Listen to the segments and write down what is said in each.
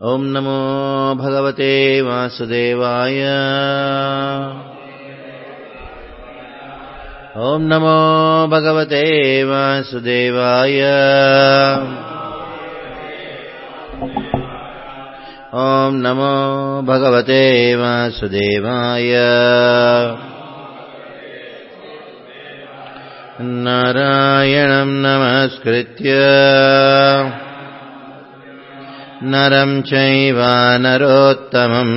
ॐ नमो भगवते वासुदेवाय ॐ नमो भगवते वासुदेवाय ॐ नमो भगवते वासुदेवाय नारायणम् नमस्कृत्य नरम् चैव नरोत्तमम्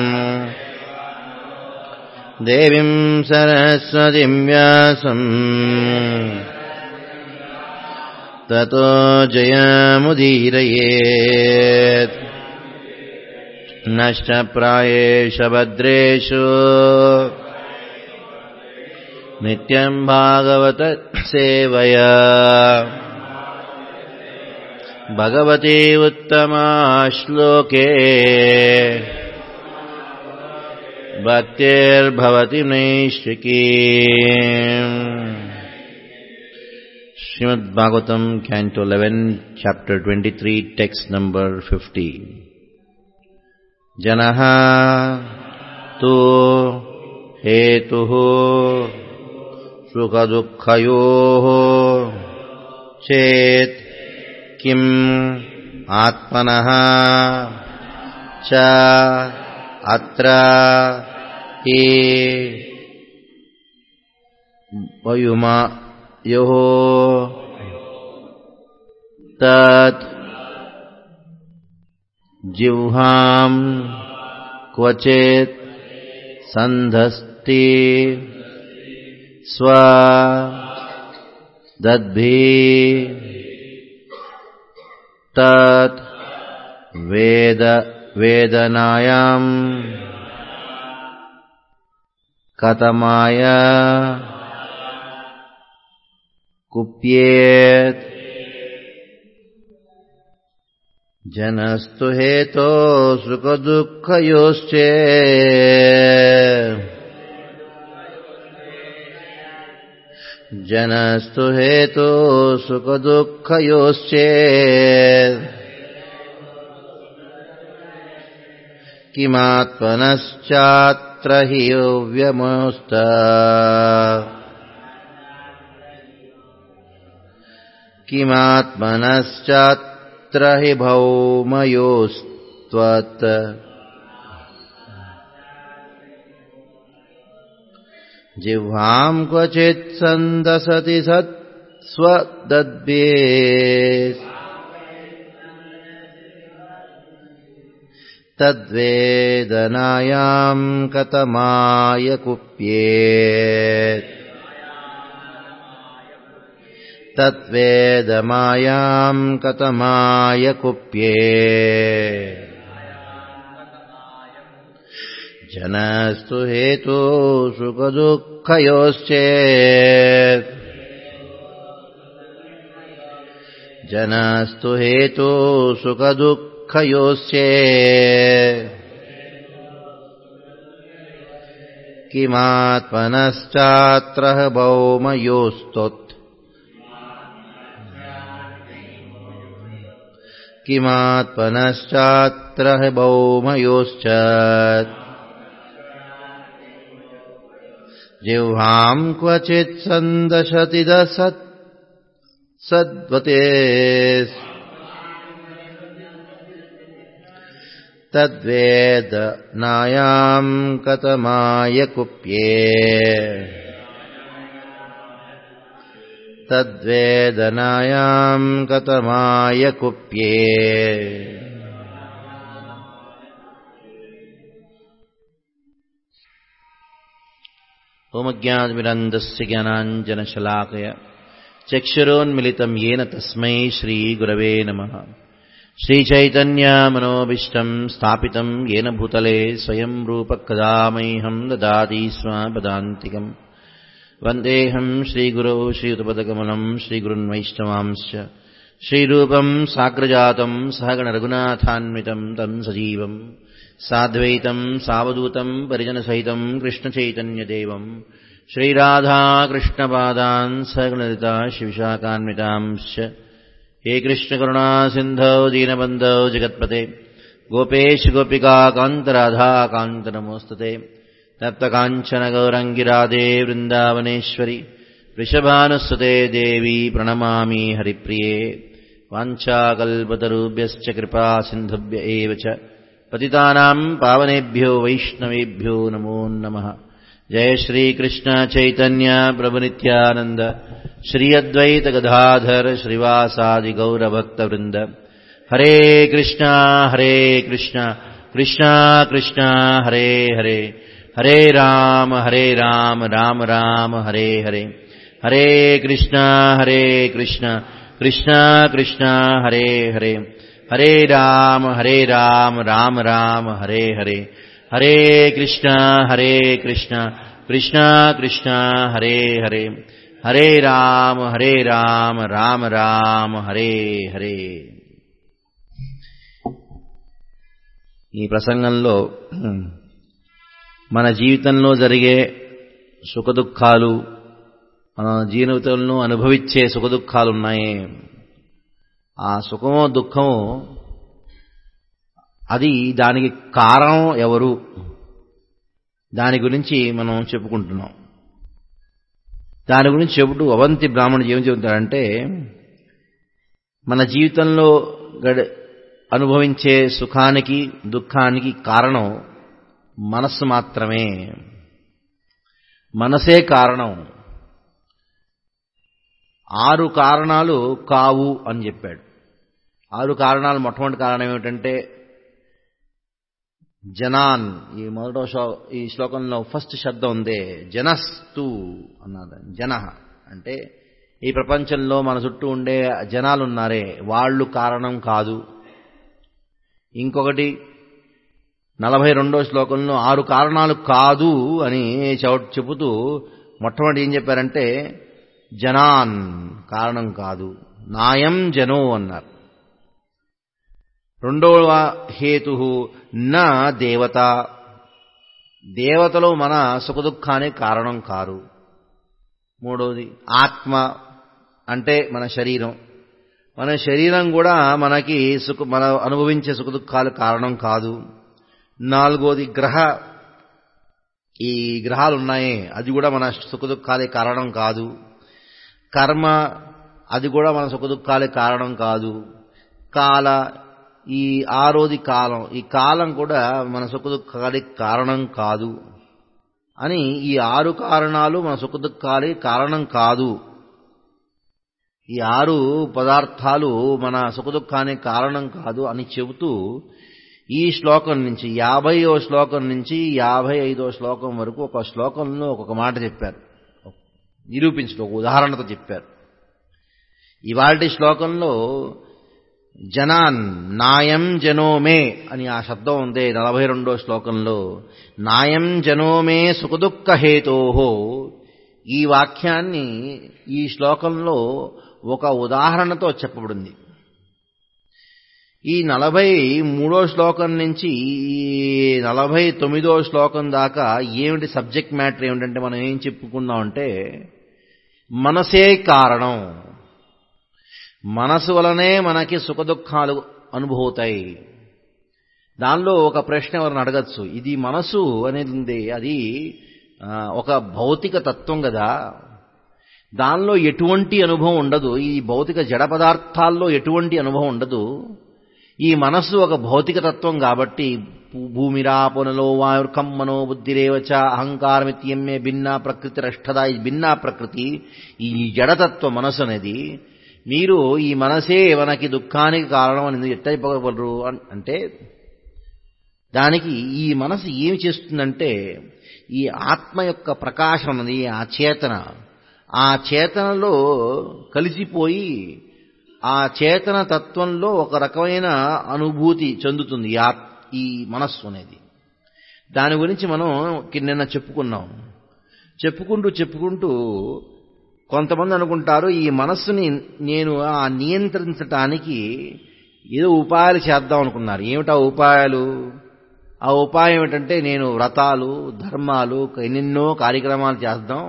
देवीम् सरस्वतीम् व्यासम् ततो जयमुदीरयेत् नष्टप्रायेष भद्रेषु नित्यम् भागवत सेवया भगवती उत्तमा श्लोके भक्तिर्भवति नैष्टिकी Srimad Bhagavatam canto 11 chapter 23 text number 50 जनः तु हेतुः सुखदुःखयोः चेत् किम् आत्मनः च अत्र हि वयुमयोः तत् जिह्वाम् क्वचित् सन्धस्ति स्व दद्भिः तत् वेद वेदनायाम् कथमाय कुप्येत् जनस्तु हेतो सुखदुःखयोश्चे जनस्तु हेतो सुखदुःखयोश्चे किमात्मनश्चात्र हि व्यमोस्त किमात्मनश्चात्र हि भौमयोस्त्वत् जिह्वाम् क्वचित् सन्दसति सत् स्वदद्भे तद्वेदनायाम् कथमाय कुप्येत् तद्वेदमायाम् कथमाय कुप्ये जनस्तु हेतु सुखदुःखयोश्चेत् जनस्तु हेतु सुखदुःखयोश्चे किमात्मनश्चात्र भौमयोस्तोत् किमात्मनश्चात्र भौमयोश्च जिह्वाम् क्वचित् सन्दशति दसत् सद्वते तद्वेदनायाम् कथमाय कुप्ये तद्वेदनायाम् कथमाय कुप्ये ओमज्ञानविरन्दस्य ज्ञानाञ्जनशलाकय चक्षुरोन्मिलितम् येन तस्मै श्रीगुरवे नमः श्रीचैतन्यमनोभीष्टम् स्थापितम् येन भूतले स्वयम् रूपकदा मह्यम् ददाति स्म पदान्तिकम् वन्देऽहम् श्रीगुरौ श्रीयुतपदकमलम् श्रीगुरुन्वैष्णवांश्च श्रीरूपम् साग्रजातम् सहगणरघुनाथान्वितम् तम् सजीवम् साद्वैतम् सावधूतम् परिजनसहितम् कृष्णचैतन्यदेवम् श्रीराधाकृष्णपादान् सगणलिता शिविशाकान्वितांश्च हे कृष्णकरुणासिन्धौ दीनबन्धौ जगत्पते गोपेश गोपिकान्त नमोऽस्तुते तप्तकाञ्चनगौरङ्गिराधे वृन्दावनेश्वरि वृषभानुसुते देवी प्रणमामि हरिप्रिये वाञ्छाकल्पतरुभ्यश्च कृपा सिन्धुभ्य एव च पतितानाम् पावनेभ्यो वैष्णवेभ्यो नमो नमः जय श्रीकृष्ण चैतन्य प्रभुनित्यानन्द श्री अद्वैत गदाधर श्रीवासादि गौरभक्तवृन्द हरे कृष्णा हरे कृष्णा कृष्णा कृष्णा हरे हरे हरे राम हरे राम राम राम हरे हरे हरे कृष्णा हरे कृष्णा कृष्णा कृष्णा हरे हरे हरे राम हरे राम राम राम हरे हरे हरे कृष्णा हरे कृष्णा कृष्णा कृष्णा हरे हरे हरे राम हरे राम राम राम హరే హరే ఈ ప్రసంగంలో మన జీవితంలో జరిగే సుఖదుఖాలు మన జీవితంలో అనుభవించే సుఖదుఖాలు ఉన్నాయి ఆ సుఖమో దుఃఖమో అది దానికి కారణం ఎవరు దాని గురించి మనం చెప్పుకుంటున్నాం దాని గురించి చెబుతూ అవంతి బ్రాహ్మణుడు ఏం చెబుతాడంటే మన జీవితంలో గడ అనుభవించే సుఖానికి దుఃఖానికి కారణం మనస్సు మాత్రమే మనసే కారణం ఆరు కారణాలు కావు అని చెప్పాడు ఆరు కారణాలు మొట్టమొదటి కారణం ఏమిటంటే జనాన్ ఈ మొదటో శ్లో ఈ శ్లోకంలో ఫస్ట్ శబ్దం ఉందే జనస్తు అన్నది జన అంటే ఈ ప్రపంచంలో మన చుట్టూ ఉండే జనాలు ఉన్నారే వాళ్ళు కారణం కాదు ఇంకొకటి నలభై రెండో శ్లోకంలో ఆరు కారణాలు కాదు అని చెబుతూ మొట్టమొదటి ఏం చెప్పారంటే జనాన్ కారణం కాదు నాయం జనో అన్నారు రెండవ హేతు నా దేవత దేవతలు మన సుఖదుఖానికి కారణం కారు మూడవది ఆత్మ అంటే మన శరీరం మన శరీరం కూడా మనకి సుఖ మన అనుభవించే సుఖదుఖాలు కారణం కాదు నాలుగోది గ్రహ ఈ గ్రహాలు ఉన్నాయే అది కూడా మన సుఖదుఖాలే కారణం కాదు కర్మ అది కూడా మన సుఖదుఖాలే కారణం కాదు కాల ఈ ఆరోది కాలం ఈ కాలం కూడా మన సుఖదుఖాలకి కారణం కాదు అని ఈ ఆరు కారణాలు మన సుఖదుఖాలకి కారణం కాదు ఈ ఆరు పదార్థాలు మన సుఖదుఖానికి కారణం కాదు అని చెబుతూ ఈ శ్లోకం నుంచి యాభైవ శ్లోకం నుంచి యాభై ఐదో శ్లోకం వరకు ఒక శ్లోకంలో ఒక్కొక్క మాట చెప్పారు నిరూపించడం ఒక ఉదాహరణతో చెప్పారు ఇవాటి శ్లోకంలో జనాన్ నాయం జనోమే అని ఆ శబ్దం ఉంది నలభై రెండో శ్లోకంలో నాయం జనోమే సుఖదుఃఖ హేతోహో ఈ వాక్యాన్ని ఈ శ్లోకంలో ఒక ఉదాహరణతో చెప్పబడింది ఈ నలభై మూడో శ్లోకం నుంచి ఈ నలభై తొమ్మిదో శ్లోకం దాకా ఏమిటి సబ్జెక్ట్ మ్యాటర్ ఏమిటంటే మనం ఏం చెప్పుకుందామంటే మనసే కారణం మనసు వలనే మనకి సుఖదుఖాలు అనుభూతాయి దానిలో ఒక ప్రశ్న ఎవరిని అడగచ్చు ఇది మనసు అనేది ఉంది అది ఒక భౌతిక తత్వం కదా దానిలో ఎటువంటి అనుభవం ఉండదు ఈ భౌతిక జడ పదార్థాల్లో ఎటువంటి అనుభవం ఉండదు ఈ మనస్సు ఒక భౌతిక తత్వం కాబట్టి భూమిరాపునలో వాయుర్కమ్మనో బుద్ధిరేవచ అహంకారమిత్యమ్మే భిన్న ప్రకృతి రష్టద ఈ భిన్న ప్రకృతి ఈ జడతత్వ మనసు అనేది మీరు ఈ మనసే మనకి దుఃఖానికి కారణం అని ఎట్లా చెప్పగలరు అంటే దానికి ఈ మనసు ఏమి చేస్తుందంటే ఈ ఆత్మ యొక్క ప్రకాశం ఉన్నది ఆ చేతన ఆ చేతనలో కలిసిపోయి ఆ చేతన తత్వంలో ఒక రకమైన అనుభూతి చెందుతుంది ఈ మనస్సు అనేది దాని గురించి మనం నిన్న చెప్పుకున్నాం చెప్పుకుంటూ చెప్పుకుంటూ కొంతమంది అనుకుంటారు ఈ మనస్సుని నేను ఆ నియంత్రించటానికి ఏదో ఉపాయాలు చేద్దాం అనుకున్నారు ఏమిటా ఉపాయాలు ఆ ఉపాయం ఏమిటంటే నేను వ్రతాలు ధర్మాలు ఎన్నెన్నో కార్యక్రమాలు చేద్దాం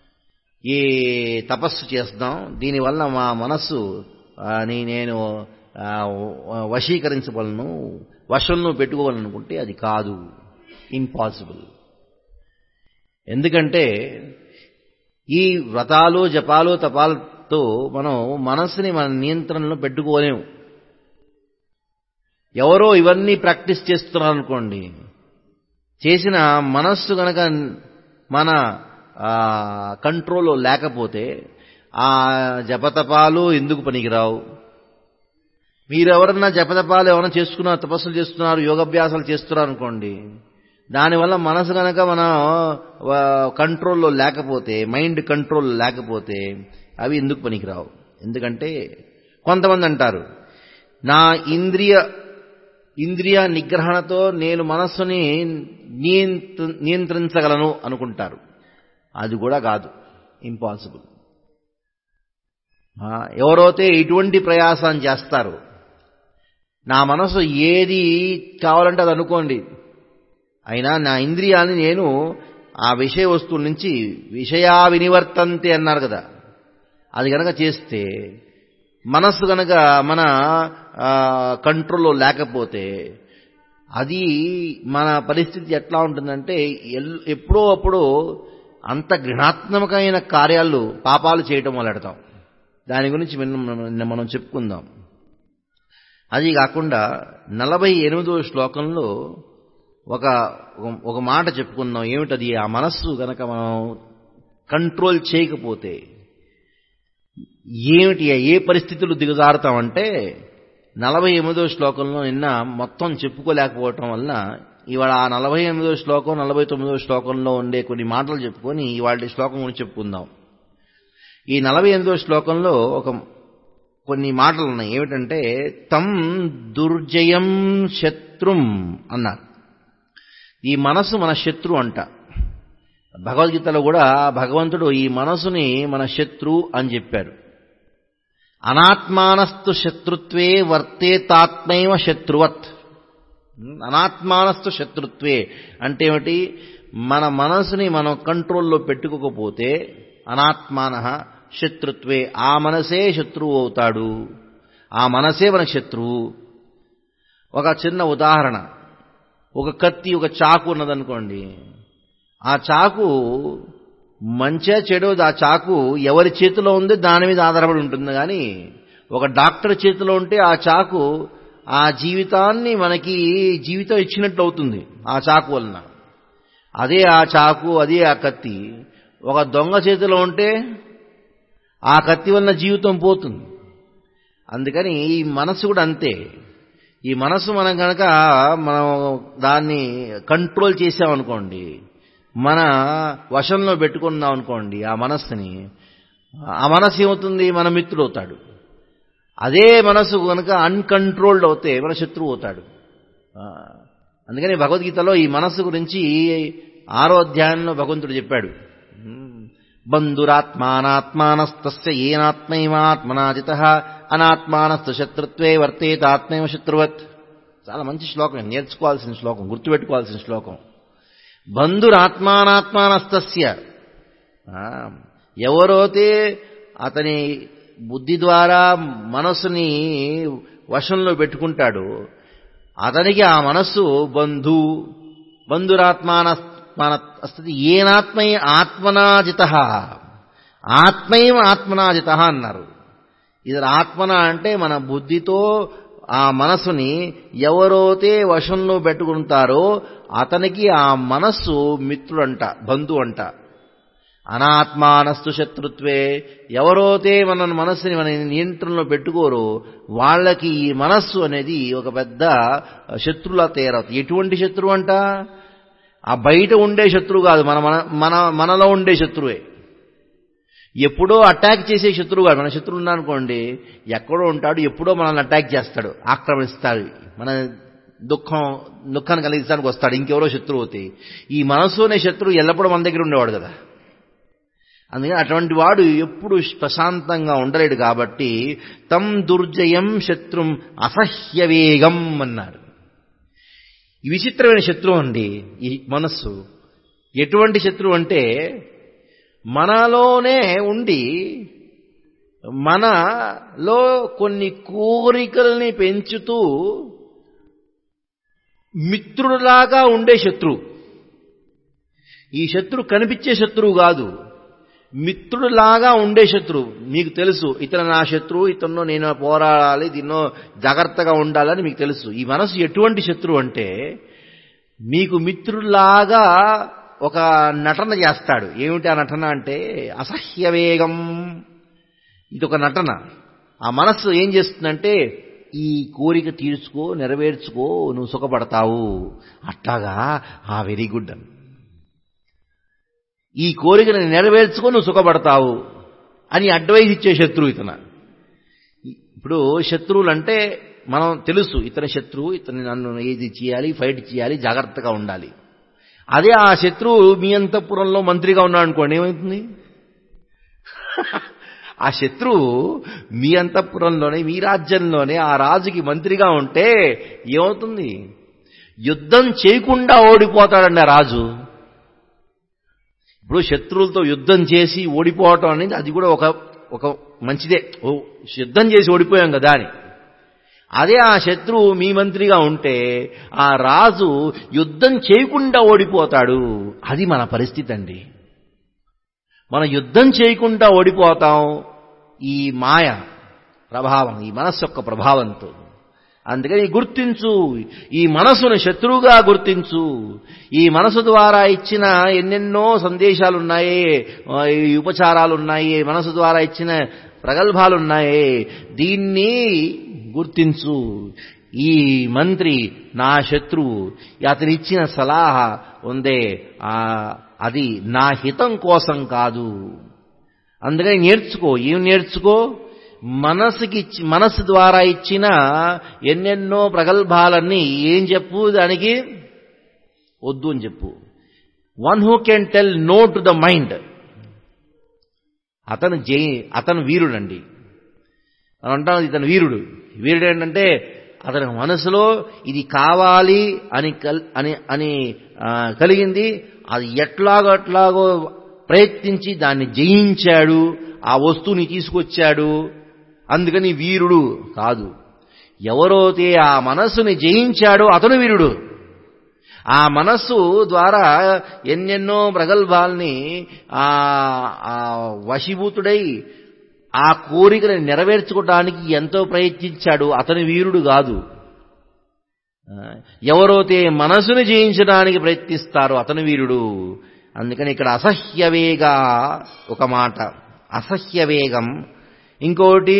ఏ తపస్సు చేస్తాం దీనివల్ల మా మనస్సు అని నేను ఆ, వశీకరించగలను వశంలో పెట్టుకోవాలనుకుంటే అది కాదు ఇంపాసిబుల్ ఎందుకంటే ఈ వ్రతాలు జపాలు తపాలతో మనం మనస్సుని మన నియంత్రణలో పెట్టుకోలేము ఎవరో ఇవన్నీ ప్రాక్టీస్ చేస్తున్నారు అనుకోండి చేసిన మనస్సు గనక మన ఆ, కంట్రోల్లో లేకపోతే ఆ జపతపాలు ఎందుకు పనికిరావు మీరెవరన్నా జపతపాలు ఎవరైనా చేసుకున్నారు తపస్సులు చేస్తున్నారు యోగాభ్యాసాలు చేస్తున్నారు అనుకోండి దానివల్ల మనసు కనుక మన ఆ, కంట్రోల్లో లేకపోతే మైండ్ కంట్రోల్ లేకపోతే అవి ఎందుకు పనికిరావు ఎందుకంటే కొంతమంది అంటారు నా ఇంద్రియ ఇంద్రియ నిగ్రహణతో నేను మనస్సుని నియంత్ర నియంత్రించగలను అనుకుంటారు అది కూడా కాదు ఇంపాసిబుల్ ఎవరైతే ఇటువంటి ప్రయాసం చేస్తారు నా మనసు ఏది కావాలంటే అది అనుకోండి అయినా నా ఇంద్రియాన్ని నేను ఆ విషయ వస్తువుల నుంచి విషయా వినివర్తంతే అన్నారు కదా అది గనక చేస్తే మనస్సు గనక మన ఆ, కంట్రోల్లో లేకపోతే అది మన పరిస్థితి ఎట్లా ఉంటుందంటే ఎల్- ఎప్పుడో అప్పుడు అంత ఘృణాత్మకమైన కార్యాలు పాపాలు చేయటం మొదలెడతాం దాని గురించి నిన్న నిన్న మనం చెప్పుకుందాం అది కాకుండా నలభై ఎనిమిదో శ్లోకంలో ఒక ఒక మాట చెప్పుకుందాం ఏమిటది ఆ మనస్సు గనక మనం కంట్రోల్ చేయకపోతే ఏమిటి ఏ పరిస్థితులు దిగజారుతామంటే నలభై ఎనిమిదో శ్లోకంలో నిన్న మొత్తం చెప్పుకోలేకపోవటం వలన ఇవాళ ఆ నలభై ఎనిమిదో శ్లోకం నలభై తొమ్మిదో శ్లోకంలో ఉండే కొన్ని మాటలు చెప్పుకొని ఇవాళ శ్లోకం గురించి చెప్పుకుందాం ఈ నలభై ఎనిమిదో శ్లోకంలో ఒక కొన్ని మాటలు ఉన్నాయి ఏమిటంటే తం దుర్జయం శత్రుం అన్నారు ఈ మనసు మన శత్రు అంట భగవద్గీతలో కూడా భగవంతుడు ఈ మనసుని మన శత్రు అని చెప్పారు అనాత్మానస్తు శత్రుత్వే వర్తేతాత్మైవ శత్రువత్ అనాత్మానస్తు శత్రుత్వే అంటే ఏమిటి మన మనసుని మనం కంట్రోల్లో పెట్టుకోకపోతే అనాత్మాన శత్రుత్వే ఆ మనసే శత్రువు అవుతాడు ఆ మనసే మన శత్రువు ఒక చిన్న ఉదాహరణ ఒక కత్తి ఒక చాకు ఉన్నదనుకోండి ఆ చాకు మంచిగా చెడు ఆ చాకు ఎవరి చేతిలో ఉంది దాని మీద ఆధారపడి ఉంటుంది కానీ ఒక డాక్టర్ చేతిలో ఉంటే ఆ చాకు ఆ జీవితాన్ని మనకి జీవితం ఇచ్చినట్టు అవుతుంది ఆ చాకు వలన అదే ఆ చాకు అదే ఆ కత్తి ఒక దొంగ చేతిలో ఉంటే ఆ కత్తి వలన జీవితం పోతుంది అందుకని ఈ మనసు కూడా అంతే ఈ మనసు మనం కనుక మనం దాన్ని కంట్రోల్ చేసామనుకోండి మన వశంలో పెట్టుకున్నాం అనుకోండి ఆ మనస్సుని ఆ మనసు ఏమవుతుంది మన మిత్రుడు అవుతాడు అదే మనసు కనుక అన్కంట్రోల్డ్ అవుతే మన శత్రువు అవుతాడు ఆ, అందుకని భగవద్గీతలో ఈ మనస్సు గురించి ఆరో అధ్యాయంలో భగవంతుడు చెప్పాడు బంధురాత్మానాత్మానస్తస్య ఏనాత్మైవాత్మనాజిత అనాత్మానస్తు శత్రుత్వే వర్తేత ఆత్మైవ శత్రువత్ చాలా మంచి శ్లోకం నేర్చుకోవాల్సిన శ్లోకం గుర్తుపెట్టుకోవాల్సిన శ్లోకం బంధురాత్మానాత్మానస్తస్య ఆ, ఎవరైతే అతని బుద్ధి ద్వారా మనస్సుని వశంలో పెట్టుకుంటాడో అతనికి ఆ మనస్సు బంధు బంధురాత్మాన అస్తది ఏనాత్మై ఆత్మనాజిత ఆత్మైవ ఆత్మనాజిత అన్నారు ఇది ఆత్మన అంటే మన బుద్ధితో ఆ మనసుని ఎవరైతే వశంలో పెట్టుకుంటారో అతనికి ఆ మనస్సు మిత్రుడంట బంధు అంట అనాత్మానస్తు శత్రుత్వే ఎవరైతే మన మనస్సుని మన నియంత్రణలో పెట్టుకోరో వాళ్ళకి ఈ మనస్సు అనేది ఒక పెద్ద శత్రులా తయారవుతుంది ఎటువంటి శత్రువు అంట ఆ బయట ఉండే శత్రువు కాదు మన మన మన మనలో ఉండే శత్రువే ఎప్పుడో అటాక్ చేసే శత్రువు కాదు మన శత్రువు ఉన్నానుకోండి ఎక్కడో ఉంటాడు ఎప్పుడో మనల్ని అటాక్ చేస్తాడు ఆక్రమిస్తాడు మన దుఃఖం దుఃఖాన్ని కలిగించడానికి వస్తాడు ఇంకెవరో శత్రువు అవుతాయి ఈ మనసు అనే శత్రువు ఎల్లప్పుడూ మన దగ్గర ఉండేవాడు కదా అందుకని అటువంటి వాడు ఎప్పుడు ప్రశాంతంగా ఉండలేడు కాబట్టి తం దుర్జయం శత్రుం అసహ్యవేగం అన్నారు ఈ విచిత్రమైన శత్రువు అండి ఈ మనస్సు ఎటువంటి శత్రువు అంటే మనలోనే ఉండి మనలో కొన్ని కోరికల్ని పెంచుతూ మిత్రుడిలాగా ఉండే శత్రువు ఈ శత్రువు కనిపించే శత్రువు కాదు మిత్రుడిలాగా ఉండే శత్రువు మీకు తెలుసు ఇతను నా శత్రువు ఇతను నేను పోరాడాలి దీన్నో జాగ్రత్తగా ఉండాలని మీకు తెలుసు ఈ మనసు ఎటువంటి శత్రువు అంటే మీకు మిత్రుడిలాగా ఒక నటన చేస్తాడు ఏమిటి ఆ నటన అంటే అసహ్య వేగం ఇది ఒక నటన ఆ మనస్సు ఏం చేస్తుందంటే ఈ కోరిక తీర్చుకో నెరవేర్చుకో నువ్వు సుఖపడతావు అట్లాగా ఆ వెరీ గుడ్ అని ఈ కోరికను నెరవేర్చుకో నువ్వు సుఖపడతావు అని అడ్వైజ్ ఇచ్చే శత్రువు ఇతన ఇప్పుడు శత్రువులు అంటే మనం తెలుసు ఇతని శత్రువు ఇతని నన్ను ఏది చేయాలి ఫైట్ చేయాలి జాగ్రత్తగా ఉండాలి అదే ఆ శత్రువు మీ అంతఃపురంలో మంత్రిగా ఉన్నాడు అనుకోండి ఏమవుతుంది ఆ శత్రువు మీ అంతఃపురంలోనే మీ రాజ్యంలోనే ఆ రాజుకి మంత్రిగా ఉంటే ఏమవుతుంది యుద్ధం చేయకుండా ఓడిపోతాడండి ఆ రాజు ఇప్పుడు శత్రువులతో యుద్ధం చేసి ఓడిపోవటం అనేది అది కూడా ఒక ఒక మంచిదే ఓ యుద్ధం చేసి ఓడిపోయాం కదా అని అదే ఆ శత్రువు మీ మంత్రిగా ఉంటే ఆ రాజు యుద్ధం చేయకుండా ఓడిపోతాడు అది మన పరిస్థితి అండి మనం యుద్ధం చేయకుండా ఓడిపోతాం ఈ మాయ ప్రభావం ఈ మనస్సు యొక్క ప్రభావంతో అందుకని గుర్తించు ఈ మనసును శత్రువుగా గుర్తించు ఈ మనసు ద్వారా ఇచ్చిన ఎన్నెన్నో సందేశాలు ఉన్నాయి ఈ ఉపచారాలు ఉన్నాయి మనసు ద్వారా ఇచ్చిన ప్రగల్భాలు ఉన్నాయి దీన్ని గుర్తించు ఈ మంత్రి నా శత్రువు అతను ఇచ్చిన సలహా ఉందే అది నా హితం కోసం కాదు అందుకని నేర్చుకో ఏం నేర్చుకో మనసుకి మనసు ద్వారా ఇచ్చిన ఎన్నెన్నో ప్రగల్భాలన్నీ ఏం చెప్పు దానికి వద్దు అని చెప్పు one who can tell no to the mind అతను జై అతను వీరుడండి మనం అంటాం ఇతను వీరుడు వీరుడు ఏంటంటే అతని మనసులో ఇది కావాలి అని అని అని కలిగింది అది ఎట్లాగో అట్లాగో ప్రయత్నించి దాన్ని జయించాడు ఆ వస్తువుని తీసుకొచ్చాడు అందుకని వీరుడు కాదు ఎవరైతే ఆ మనస్సుని జయించాడో అతను వీరుడు ఆ మనస్సు ద్వారా ఎన్నెన్నో ప్రగల్భాల్ని ఆ వశీభూతుడై ఆ కోరికను నెరవేర్చుకోవడానికి ఎంతో ప్రయత్నించాడు అతని వీరుడు కాదు ఎవరైతే మనసును జయించడానికి ప్రయత్నిస్తారో అతను వీరుడు అందుకని ఇక్కడ అసహ్యవేగ ఒక మాట అసహ్యవేగం ఇంకోటి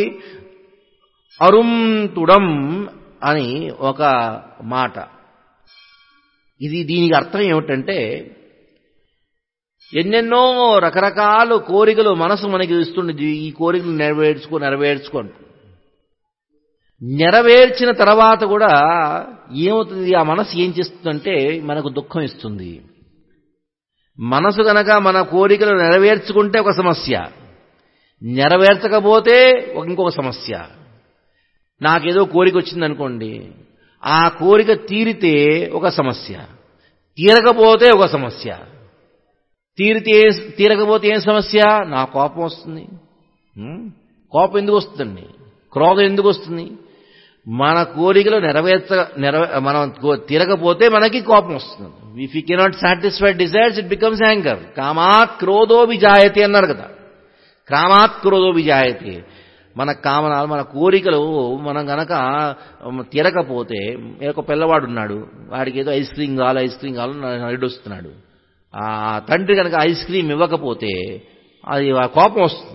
అరుంతుడం అని ఒక మాట ఇది దీనికి అర్థం ఏమిటంటే ఎన్నెన్నో రకరకాల కోరికలు మనసు మనకి ఇస్తుండేది ఈ కోరికలు నెరవేర్చుకో నెరవేర్చుకోండి నెరవేర్చిన తర్వాత కూడా ఏమవుతుంది ఆ మనసు ఏం చేస్తుందంటే మనకు దుఃఖం ఇస్తుంది మనసు గనక మన కోరికలు నెరవేర్చుకుంటే ఒక సమస్య నెరవేర్చకపోతే ఇంకొక సమస్య నాకేదో కోరిక వచ్చిందనుకోండి ఆ కోరిక తీరితే ఒక సమస్య తీరకపోతే ఒక సమస్య తీరితే తీరకపోతే ఏం సమస్య నా కోపం వస్తుంది కోపం ఎందుకు వస్తుందండి క్రోధం ఎందుకు వస్తుంది మన కోరికలు నెరవేర్చ నెరవే మనం తిరగపోతే మనకి కోపం వస్తుంది if you cannot satisfied desires it becomes anger కామాత్ క్రోధో విజాయతే అన్నారు కదా కామాత్ క్రోధో విజాయతే మన కామనాలు మన కోరికలు మనం గనక తిరగపోతే ఒక పిల్లవాడు ఉన్నాడు వాడికి ఏదో ఐస్ క్రీమ్ కావాలి ఐస్ క్రీమ్ కావాలని అడ్డొస్తున్నాడు ఆ తండ్రి కనుక ఐస్ క్రీమ్ ఇవ్వకపోతే అది కోపం వస్తుంది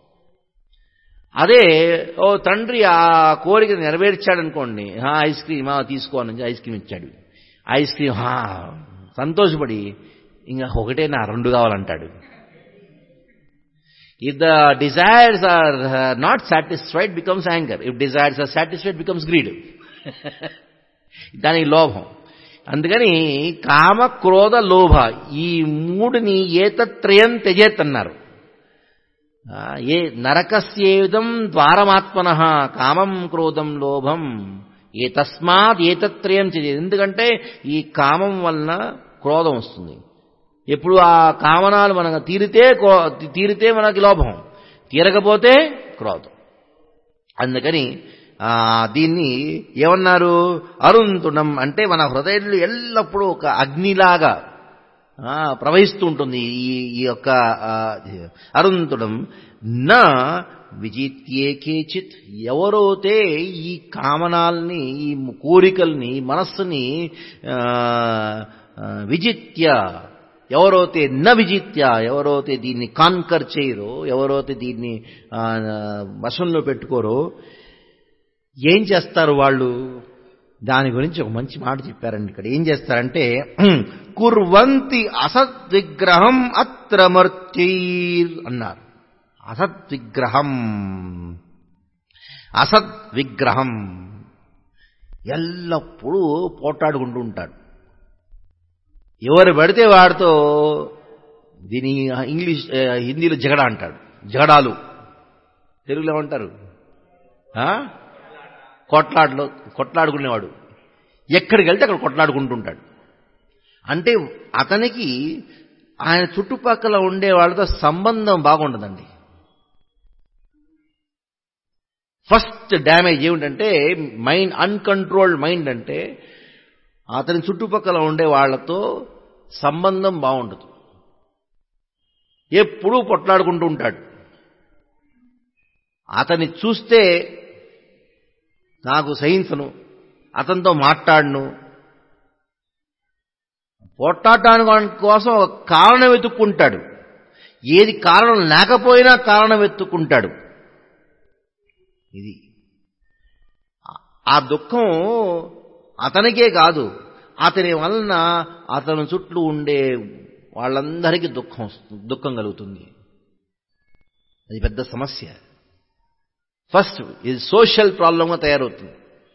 అదే ఓ తండ్రి ఆ కోరిక నెరవేర్చాడనుకోండి ఐస్ క్రీమ్ తీసుకోవాలని ఐస్ క్రీమ్ ఇచ్చాడు ఐస్ క్రీమ్ సంతోషపడి ఇంకా ఒకటే నా రెండు కావాలంటాడు if the desires are not satisfied becomes anger if desires are satisfied becomes greed దానికి లోభం అందుకని కామ క్రోధ లోభ ఈ మూడుని ఏతత్రయం త్యజేత్ అన్నారు ఏ నరకస్యేదం ద్వారమాత్మన కామం క్రోధం లోభం ఏ తస్మాత్ ఏతత్రయం త్యజేత్ ఎందుకంటే ఈ కామం వలన క్రోధం వస్తుంది ఎప్పుడు ఆ కామనాలు మనకు తీరితే తీరితే మనకి లోభం తీరకపోతే క్రోధం అందుకని ఆ, దీన్ని ఏమన్నారు అరుంతుణం అంటే మన హృదయంలో ఎల్లప్పుడూ ఒక అగ్నిలాగా ఆ, ప్రవహిస్తూ ఉంటుంది ఈ ఈ యొక్క ఆ, అరుంతుడం నా విజిత్యే కేచిత్ ఎవరైతే ఈ కామనాల్ని ఈ కోరికల్ని మనస్సుని ఆ, ఆ, విజిత్య ఎవరైతే న విజిత్య ఎవరైతే దీన్ని కాన్కర్ చేయరో ఎవరైతే దీన్ని ఆ, వశంలో పెట్టుకోరో ఏం చేస్తారు వాళ్ళు దాని గురించి ఒక మంచి మాట చెప్పారండి ఇక్కడ ఏం చేస్తారంటే కుర్వంతి అసద్విగ్రహం అత్ర మర్త్యైర్ అన్నారు అసద్విగ్రహం అసద్విగ్రహం ఎల్లప్పుడూ పోట్లాడుకుంటూ ఉంటాడు ఎవరు పడితే వాడితో దీని ఇంగ్లీష్ ఆ, హిందీలో జగడ అంటాడు జగడాలు తెలుగులో ఏమంటారు ఆ? కొట్లాడలో కొట్లాడుకునేవాడు ఎక్కడికి వెళ్తే అక్కడ కొట్లాడుకుంటుంటాడు అంటే అతనికి ఆయన చుట్టుపక్కల ఉండే వాళ్ళతో సంబంధం బాగుండదండి ఫస్ట్ డ్యామేజ్ ఏమిటంటే మైండ్ అన్కంట్రోల్డ్ మైండ్ అంటే అతని చుట్టుపక్కల ఉండే వాళ్ళతో సంబంధం బాగుండదు ఎప్పుడూ పొట్లాడుకుంటూ ఉంటాడు అతన్ని చూస్తే నాకు సహించను అతనితో మాట్లాడను పోట్లాడటానికి కోసం ఒక కారణం వెతుక్కుంటాడు ఏది కారణం లేకపోయినా కారణం వెతుక్కుంటాడు ఇది ఆ దుఃఖం అతనికే కాదు అతని వలన అతని చుట్టూ ఉండే వాళ్ళందరికీ దుఃఖం వస్తుంది దుఃఖం కలుగుతుంది అది పెద్ద సమస్య ఫస్ట్ ఇది సోషల్ ప్రాబ్లంగా తయారవుతుంది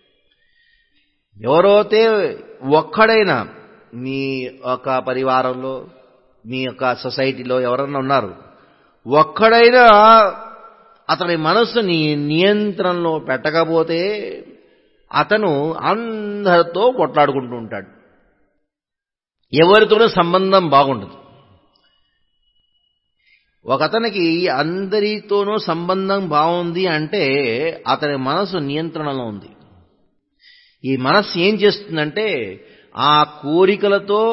ఎవరైతే ఒక్కడైనా మీ ఒక పరివారంలో మీ యొక్క సొసైటీలో ఎవరన్నా ఉన్నారు ఒక్కడైనా అతని మనస్సుని నియంత్రణలో పెట్టకపోతే అతను అందరితో కొట్లాడుకుంటూ ఉంటాడు ఎవరితోనూ సంబంధం బాగుండదు ఒకతనికి అందరితోనూ సంబంధం బాగుంది అంటే అతని మనసు నియంత్రణలో ఉంది ఈ మనస్సు ఏం చేస్తుందంటే ఆ కోరికలతో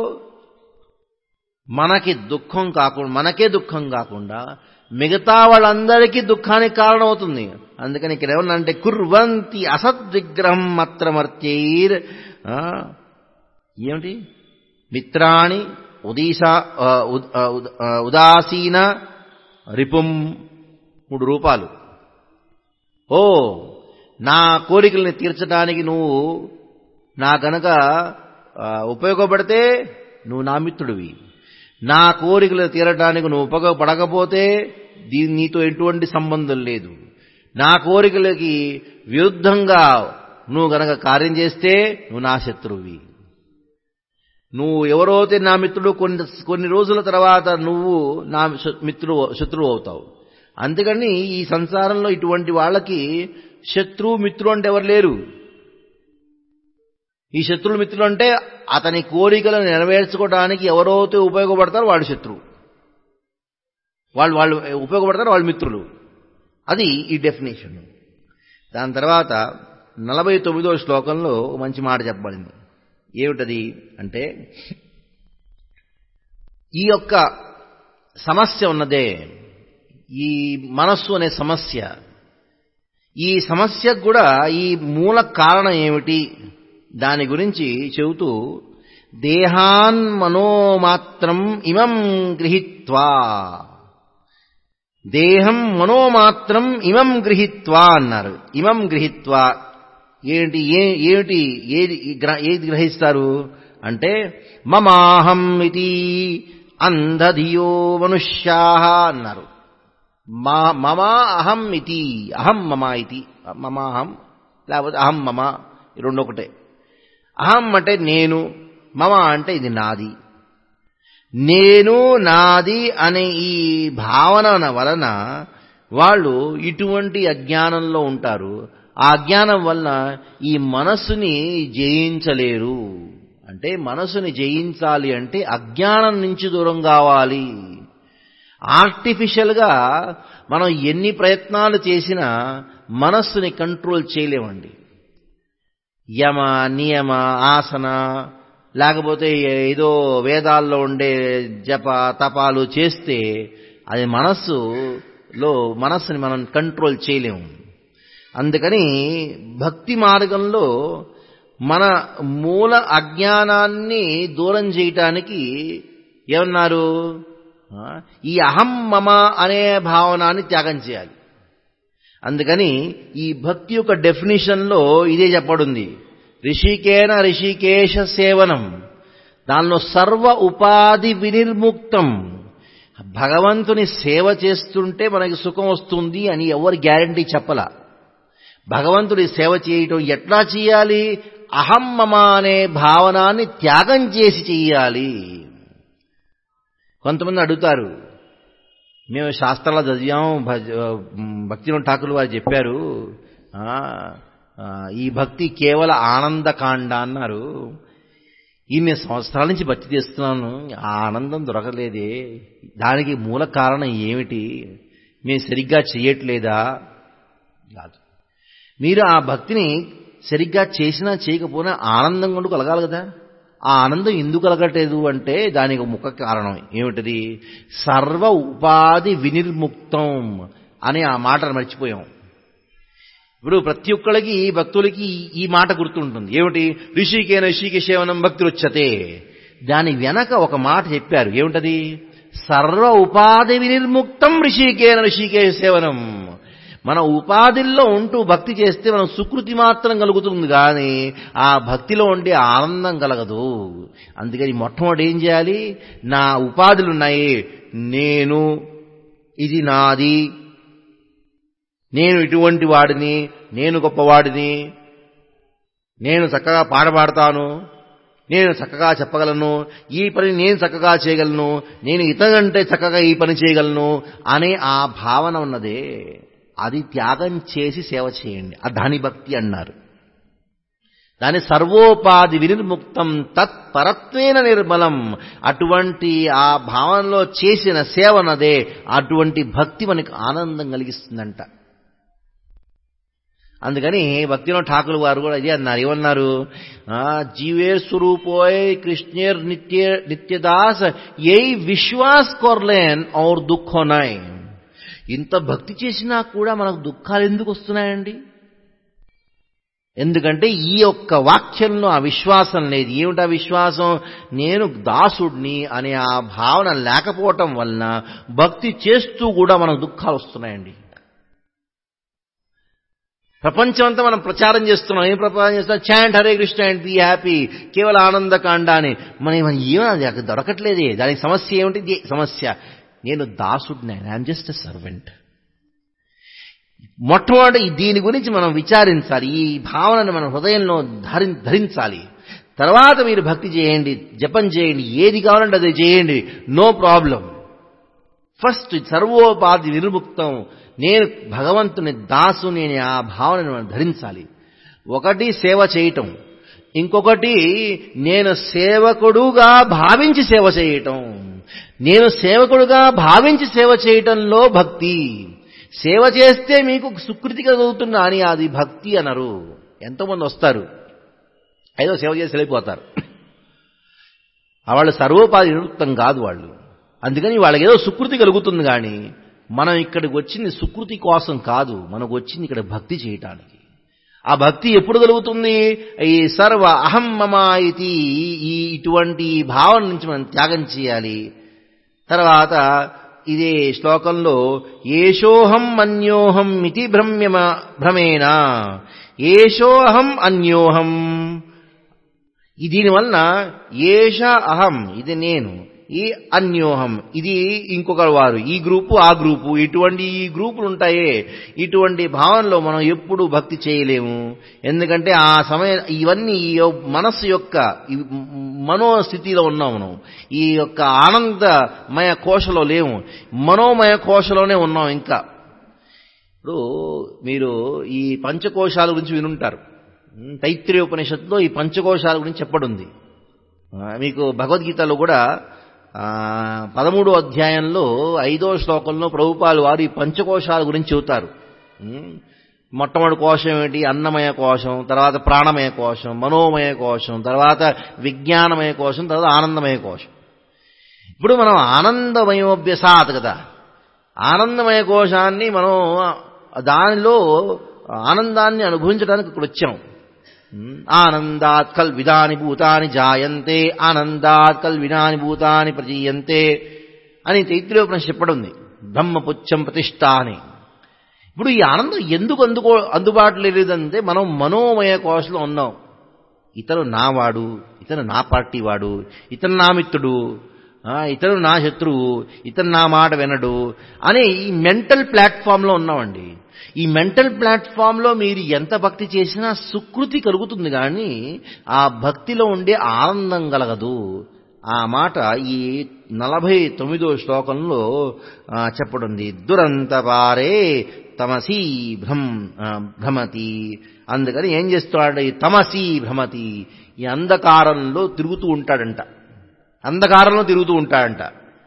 మనకి దుఃఖం కాకుండా మనకే దుఃఖం కాకుండా మిగతా వాళ్ళందరికీ దుఃఖానికి కారణమవుతుంది అందుకని ఇక్కడ ఏమన్నంటే కుర్వంతి అసద్విగ్రహం మత్రమర్త్యైర్ ఆ, ఏమిటి మిత్రాణి ఉదీసా ఆ, ఉద్- ఆ, ఉద్- ఆ, ఉదాసీన రిపుం మూడు రూపాలు ఓ నా కోరికల్ని తీర్చడానికి నువ్వు నా గనక ఆ, ఉపయోగపడితే నువ్వు నా మిత్రుడివి నా కోరికలు తీరడానికి నువ్వు ఉపయోగపడకపోతే దీని నీతో ఎటువంటి సంబంధం లేదు నా కోరికలకి విరుద్ధంగా నువ్వు గనక కార్యం చేస్తే నువ్వు నా శత్రువి నువ్వు ఎవరైతే నా మిత్రుడు కొన్ని కొన్ని రోజుల తర్వాత నువ్వు నా శ- మిత్రుడు శత్రువు అవుతావు అందుకని ఈ సంసారంలో ఇటువంటి వాళ్ళకి శత్రువు మిత్రుడు అంటే ఎవరు లేరు ఈ శత్రువులు మిత్రులు అంటే అతని కోరికలను నెరవేర్చుకోవడానికి ఎవరైతే ఉపయోగపడతారో వాడు శత్రువు వాళ్ళు వాళ్ళు ఉపయోగపడతారు వాళ్ళ మిత్రులు అది ఈ డెఫినేషన్ దాని తర్వాత నలభై తొమ్మిదో శ్లోకంలో ఒక మంచి మాట చెప్పబడింది ఏమిటది అంటే ఈ యొక్క సమస్య ఉన్నదే ఈ మనస్సు అనే సమస్య ఈ సమస్యకు కూడా ఈ మూల కారణం ఏమిటి దాని గురించి చెబుతూ దేహాన్ మనోమాత్రం ఇమం గృహీత్వా దేహం మనోమాత్రం ఇమం గృహీత్వా అన్నారు ఇమం గృహీత్వా ఏంటి ఏ ఏమిటి ఏది గ్ర- ఏది గ్రహిస్తారు అంటే మమాహం ఇది అంధధియో మనుష్యా అన్నారు మా మమ అహం ఇతి అహం మమ ఇది మమాహం లేకపోతే అహం మమ ఈ రెండు ఒకటే అహం అంటే నేను మమ అంటే ఇది నాది నేను నాది అనే ఈ భావన వలన వాళ్ళు ఇటువంటి అజ్ఞానంలో ఉంటారు ఆ అజ్ఞానం వలన ఈ మనస్సుని జయించలేరు అంటే మనసుని జయించాలి అంటే అజ్ఞానం నుంచి దూరం కావాలి ఆర్టిఫిషియల్గా మనం ఎన్ని ప్రయత్నాలు చేసినా మనస్సుని కంట్రోల్ చేయలేమండి యమ నియమ ఆసన లేకపోతే ఏదో వేదాల్లో ఉండే జప తపాలు చేస్తే అది మనస్సులో మనస్సుని మనం కంట్రోల్ చేయలేము అందుకని భక్తి మార్గంలో మన మూల అజ్ఞానాన్ని దూరం చేయటానికి ఏమన్నారు ఈ అహం మమ అనే భావనాన్ని త్యాగం చేయాలి అందుకని ఈ భక్తి యొక్క డెఫినేషన్లో ఇదే చెప్పడుంది ఋషికేన ఋషికేశ సేవనం దానిలో సర్వ ఉపాధి వినిర్ముక్తం భగవంతుని సేవ చేస్తుంటే మనకి సుఖం వస్తుంది అని ఎవరు గ్యారంటీ చెప్పలా భగవంతుడి సేవ చేయటం ఎట్లా చేయాలి అహం మమ అనే భావనాన్ని త్యాగం చేసి చెయ్యాలి కొంతమంది అడుగుతారు మేము శాస్త్రాలు చదివాం భక్తిలో ఠాకులు వారు చెప్పారు ఈ భక్తి కేవల ఆనందకాండ అన్నారు ఇన్ని సంవత్సరాల నుంచి భక్తి చేస్తున్నాను ఆ ఆనందం దొరకలేదే దానికి మూల కారణం ఏమిటి మేము సరిగ్గా చేయట్లేదా కాదు మీరు ఆ భక్తిని సరిగ్గా చేసినా చేయకపోయినా ఆనందం కొండు కలగాలి కదా ఆ ఆనందం ఎందుకు కలగట్లేదు అంటే దానికి ముఖ కారణం ఏమిటది సర్వ ఉపాధి వినిర్ముక్తం అనే ఆ మాటను మర్చిపోయాం ఇప్పుడు ప్రతి ఒక్కళ్ళకి భక్తులకి ఈ మాట గుర్తుంటుంది ఏమిటి ఋషికేన ఋషికి సేవనం భక్తులుచ్చతే దాని వెనక ఒక మాట చెప్పారు ఏమిటది సర్వ ఉపాధి వినిర్ముక్తం ఋషికేన ఋషికే సేవనం మన ఉపాధిల్లో ఉంటూ భక్తి చేస్తే మనం సుకృతి మాత్రం కలుగుతుంది కానీ ఆ భక్తిలో ఉండే ఆనందం కలగదు అందుకని మొట్టమొదటి ఏం చేయాలి నా ఉపాధులు ఉన్నాయి నేను ఇది నాది నేను ఇటువంటి వాడిని నేను గొప్పవాడిని నేను చక్కగా పాట పాడతాను నేను చక్కగా చెప్పగలను ఈ పని నేను చక్కగా చేయగలను నేను ఇతరులంటే చక్కగా ఈ పని చేయగలను అనే ఆ భావన ఉన్నదే అది త్యాగం చేసి సేవ చేయండి దాని భక్తి అన్నారు దాని సర్వోపాధి వినిర్ముక్తం తత్పరత్వేన నిర్మలం అటువంటి ఆ భావనలో చేసిన సేవనదే అటువంటి భక్తి మనకు ఆనందం కలిగిస్తుందంట అందుకని భక్తిలో ఠాకులు వారు కూడా ఇదే అన్నారు ఏమన్నారు జీవేర్ స్వరూపోయ్ కృష్ణేర్ నిత్య నిత్యదాస్ ఏ విశ్వాస్ కొర్లేన్ ఔర్ దుఃఖోనాయ్ ఇంత భక్తి చేసినా కూడా మనకు దుఃఖాలు ఎందుకు వస్తున్నాయండి ఎందుకంటే ఈ యొక్క వాక్యంలో ఆ విశ్వాసం లేదు ఏమిటా విశ్వాసం నేను దాసుడిని అనే ఆ భావన లేకపోవటం వలన భక్తి చేస్తూ కూడా మనకు దుఃఖాలు వస్తున్నాయండి ప్రపంచం అంతా మనం ప్రచారం చేస్తున్నాం ఏం ప్రచారం చేస్తున్నాం chant Hare Krishna and be happy కేవలం ఆనందకాండ అని మనం మనం ఏమన్నా దొరకట్లేదే దానికి సమస్య ఏమిటి సమస్య నేను దాసుడిని ఐఎమ్ జస్ట్ ఎ సర్వెంట్ మొట్టమొదటి దీని గురించి మనం విచారించాలి ఈ భావనను మన హృదయంలో ధరి ధరించాలి తర్వాత మీరు భక్తి చేయండి జపం చేయండి ఏది కావాలంటే అది చేయండి నో ప్రాబ్లం ఫస్ట్ సర్వోపాధి విర్ముక్తం నేను భగవంతుని దాసుని అనే ఆ భావనను మనం ధరించాలి ఒకటి సేవ చేయటం ఇంకొకటి నేను సేవకుడుగా భావించి సేవ చేయటం నేను సేవకుడుగా భావించి సేవ చేయటంలో భక్తి సేవ చేస్తే మీకు సుకృతి కలుగుతున్నా అని అది భక్తి అనరు ఎంతోమంది వస్తారు ఏదో సేవ చేసి వెళ్ళిపోతారు వాళ్ళు సర్వోపాధి నివృత్తం కాదు వాళ్ళు అందుకని వాళ్ళకి ఏదో సుకృతి కలుగుతుంది కానీ మనం ఇక్కడికి వచ్చింది సుకృతి కోసం కాదు మనకు వచ్చింది ఇక్కడ భక్తి చేయటానికి ఆ భక్తి ఎప్పుడు కలుగుతుంది ఈ సర్వ అహం మమ ఇది ఈ ఇటువంటి భావన నుంచి మనం త్యాగం చేయాలి తర్వాత ఇదే శ్లోకంలో ఏషోహం అన్యోహం ఇతి భ్రమ్యమ భ్రమేణ ఏషోహం అన్యోహం దీనివలన ఏష అహం ఇది నేను ఈ అన్యోహం ఇది ఇంకొక వారు ఈ గ్రూపు ఆ గ్రూపు ఇటువంటి ఈ గ్రూపులు ఉంటాయే ఇటువంటి భావనలో మనం ఎప్పుడు భక్తి చేయలేము ఎందుకంటే ఆ సమయం ఇవన్నీ ఈ మనస్సు యొక్క మనోస్థితిలో ఉన్నాం మనం ఈ యొక్క ఆనందమయ కోశలో లేము మనోమయ కోశలోనే ఉన్నాం ఇంకా ఇప్పుడు మీరు ఈ పంచకోశాల గురించి వినుంటారు తైత్రీయ ఉపనిషత్తులో ఈ పంచకోశాల గురించి చెప్పడుంది మీకు భగవద్గీతలో కూడా పదమూడో అధ్యాయంలో ఐదో శ్లోకంలో ప్రభుపాలు వారు ఈ పంచకోశాల గురించి చెబుతారు ఉమ్, మొట్టమొదటి కోశం ఏమిటి అన్నమయ కోశం తర్వాత ప్రాణమయ కోశం మనోమయ కోశం తర్వాత విజ్ఞానమయ కోశం తర్వాత ఆనందమయ కోశం ఇప్పుడు మనం ఆనందమయోభ్యసాత్ కదా ఆనందమయ కోశాన్ని మనం దానిలో ఆనందాన్ని అనుభవించడానికి ఇక్కడ వచ్చాం ఉమ్, ఆనందాత్ కల్ విధాని భూతాని జాయంతే ఆనందాత్ కల్ విధాని భూతాని ప్రజీయంతే అని తైత్రీయోపనిషత్ చెప్పడం ఉంది బ్రహ్మపుచ్చం ప్రతిష్ట అని ఇప్పుడు ఈ ఆనందం ఎందుకు అందుకో అందుబాటులో లేదంటే మనం మనోమయ కోశలో ఉన్నాం ఇతను నావాడు ఇతను నా పార్టీ వాడు ఇతను నా మిత్రుడు ఆ, ఇతను నా శత్రువు ఇతను నా మాట వినడు అనే ఈ మెంటల్ ప్లాట్ఫామ్లో ఉన్నామండి ఈ మెంటల్ ప్లాట్ఫామ్లో మీరు ఎంత భక్తి చేసినా సుకృతి కలుగుతుంది కానీ ఆ భక్తిలో ఉండే ఆనందం కలగదు ఆ మాట ఈ నలభై తొమ్మిదో శ్లోకంలో ఆ, చెప్పడుంది దురంతపారే తమసీ భ్రం ఆ, భ్రమతి అందుకని ఏం చేస్తాడు ఈ తమసీ భ్రమతి ఈ అంధకారంలో తిరుగుతూ ఉంటాడంట అంధకారంలో తిరుగుతూ ఉంటాడంట